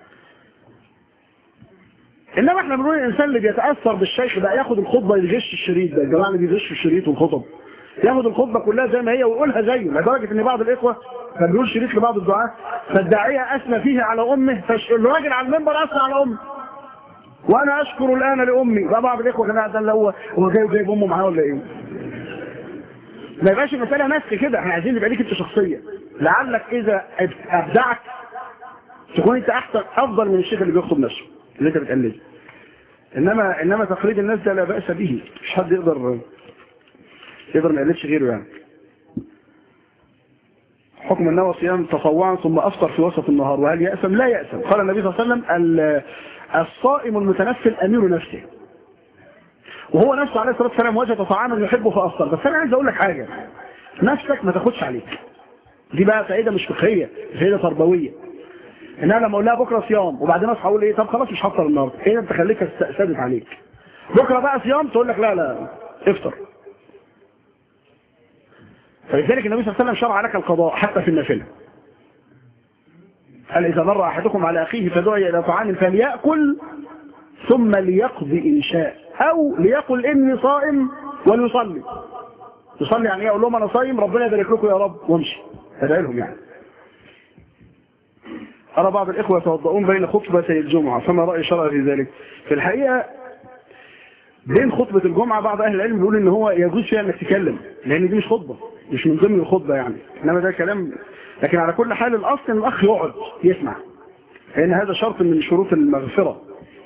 انما احنا بنقول الانسان اللي بيتاثر بالشيخ ده ياخد الخطبه يغش الشريط ده الجماعه اللي بيغشوا الشريط والخطب ياخد الخطبه كلها زي ما هي ويقولها زيه لدرجه ان بعض الاخوه كان بيقول شريط لبعض الدعاه فالداعيه اثنى فيه على امه فالراجل على المنبر اثنى على امه وانا اشكر الان لامي بقى بعض الاخوه كان ده اللي هو هو جايب جايب امه معاه ولا ايه ما يبقاش المساله نسك كده احنا عايزين يبقى ليك انت شخصيه لعلك اذا ابدعت تكون انت احسن افضل من الشيخ اللي بيخطب نفسه اللي انت بتقلده انما انما تقليد الناس ده لا باس به مش حد يقدر يقدر ما يقلدش غيره يعني حكم النوى صيام تطوعا ثم افطر في وسط النهار وهل يأسم لا يأسم قال النبي صلى الله عليه وسلم الصائم المتنفل امير نفسه وهو نفسه عليه الصلاه والسلام وجد طعاما يحبه فافطر بس انا عايز اقول لك حاجه نفسك ما تاخدش عليك دي بقى فائده مش فقهيه فائده تربويه ان انا لما اقول لها بكره صيام وبعدين اصحى اقول ايه طب خلاص مش هفطر النهارده ايه انت خليك استأسدت عليك بكره بقى صيام تقول لك لا لا افطر فلذلك النبي صلى الله عليه وسلم شرع لك القضاء حتى في النافله قال اذا مر احدكم على اخيه فدعي الى طعام فليأكل ثم ليقضي ان شاء او ليقل اني صائم وليصلي يصلي يعني ايه اقول لهم انا صايم ربنا يبارك لكم يا رب وامشي ادعي لهم يعني أرى بعض الإخوة يتوضؤون بين خطبتي الجمعة فما رأي شرع في ذلك في الحقيقة بين خطبة الجمعة بعض أهل العلم بيقول إن هو يجوز فيها إنك تتكلم لأن دي مش خطبة مش من ضمن الخطبة يعني إنما ده كلام لكن على كل حال الأصل إن الأخ يقعد يسمع لأن هذا شرط من شروط المغفرة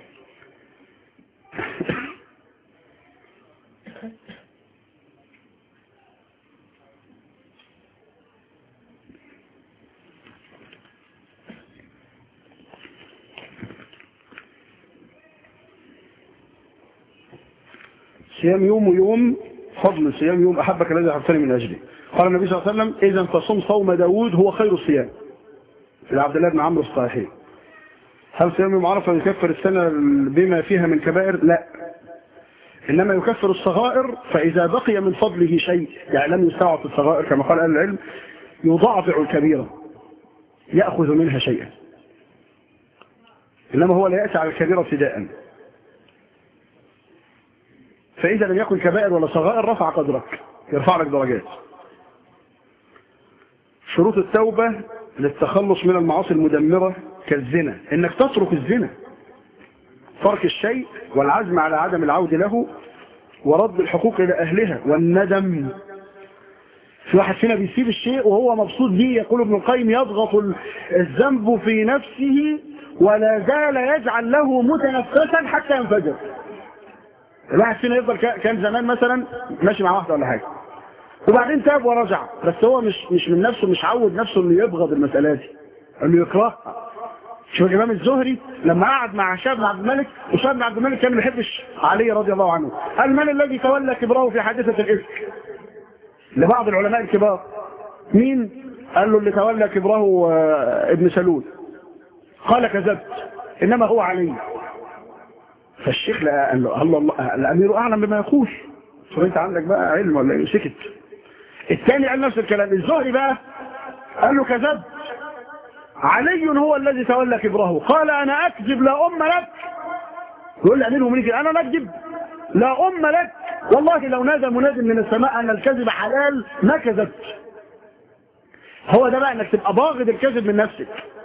صيام يوم ويوم فضل صيام يوم أحبك الذي أحبتني من أجله قال النبي صلى الله عليه وسلم إذا فصم صوم داود هو خير الصيام عبد الله بن عمرو الصحيح هل صيام يوم عرفة يكفر السنة بما فيها من كبائر لا إنما يكفر الصغائر فإذا بقي من فضله شيء يعني لم يستوعب في الصغائر كما قال أهل العلم يضاعف الكبيرة يأخذ منها شيئا إنما هو لا يأتي على الكبيرة ابتداء فإذا لم يكن كبائر ولا صغائر رفع قدرك يرفع لك درجات شروط التوبة للتخلص من المعاصي المدمرة كالزنا انك تترك الزنا ترك الشيء والعزم على عدم العود له ورد الحقوق الى اهلها والندم في واحد فينا بيسيب الشيء وهو مبسوط به يقول ابن القيم يضغط الذنب في نفسه ولا زال يجعل له متنفسا حتى ينفجر الواحد فينا يفضل كان زمان مثلا ماشي مع واحده ولا حاجه وبعدين تاب ورجع بس هو مش مش من نفسه مش عود نفسه انه يبغض المساله دي انه يكرهها شوف الامام الزهري لما قعد مع شاب بن عبد الملك وشاب بن عبد الملك كان ما بيحبش علي رضي الله عنه قال من الذي تولى كبره في حادثه الافك لبعض العلماء الكبار مين قال له اللي تولى كبره ابن سلول قال كذبت انما هو علي فالشيخ قال له الله الله الامير اعلم بما يقول شوف انت عندك بقى علم ولا ايه سكت الثاني قال نفس الكلام الزهري بقى قال له كذبت علي هو الذي تولى كبره قال انا اكذب لا ام لك يقول لي امير المؤمنين انا نكذب لا ام لك والله لو نادى مناد من السماء ان الكذب حلال ما كذبت هو ده بقى انك تبقى باغض الكذب من نفسك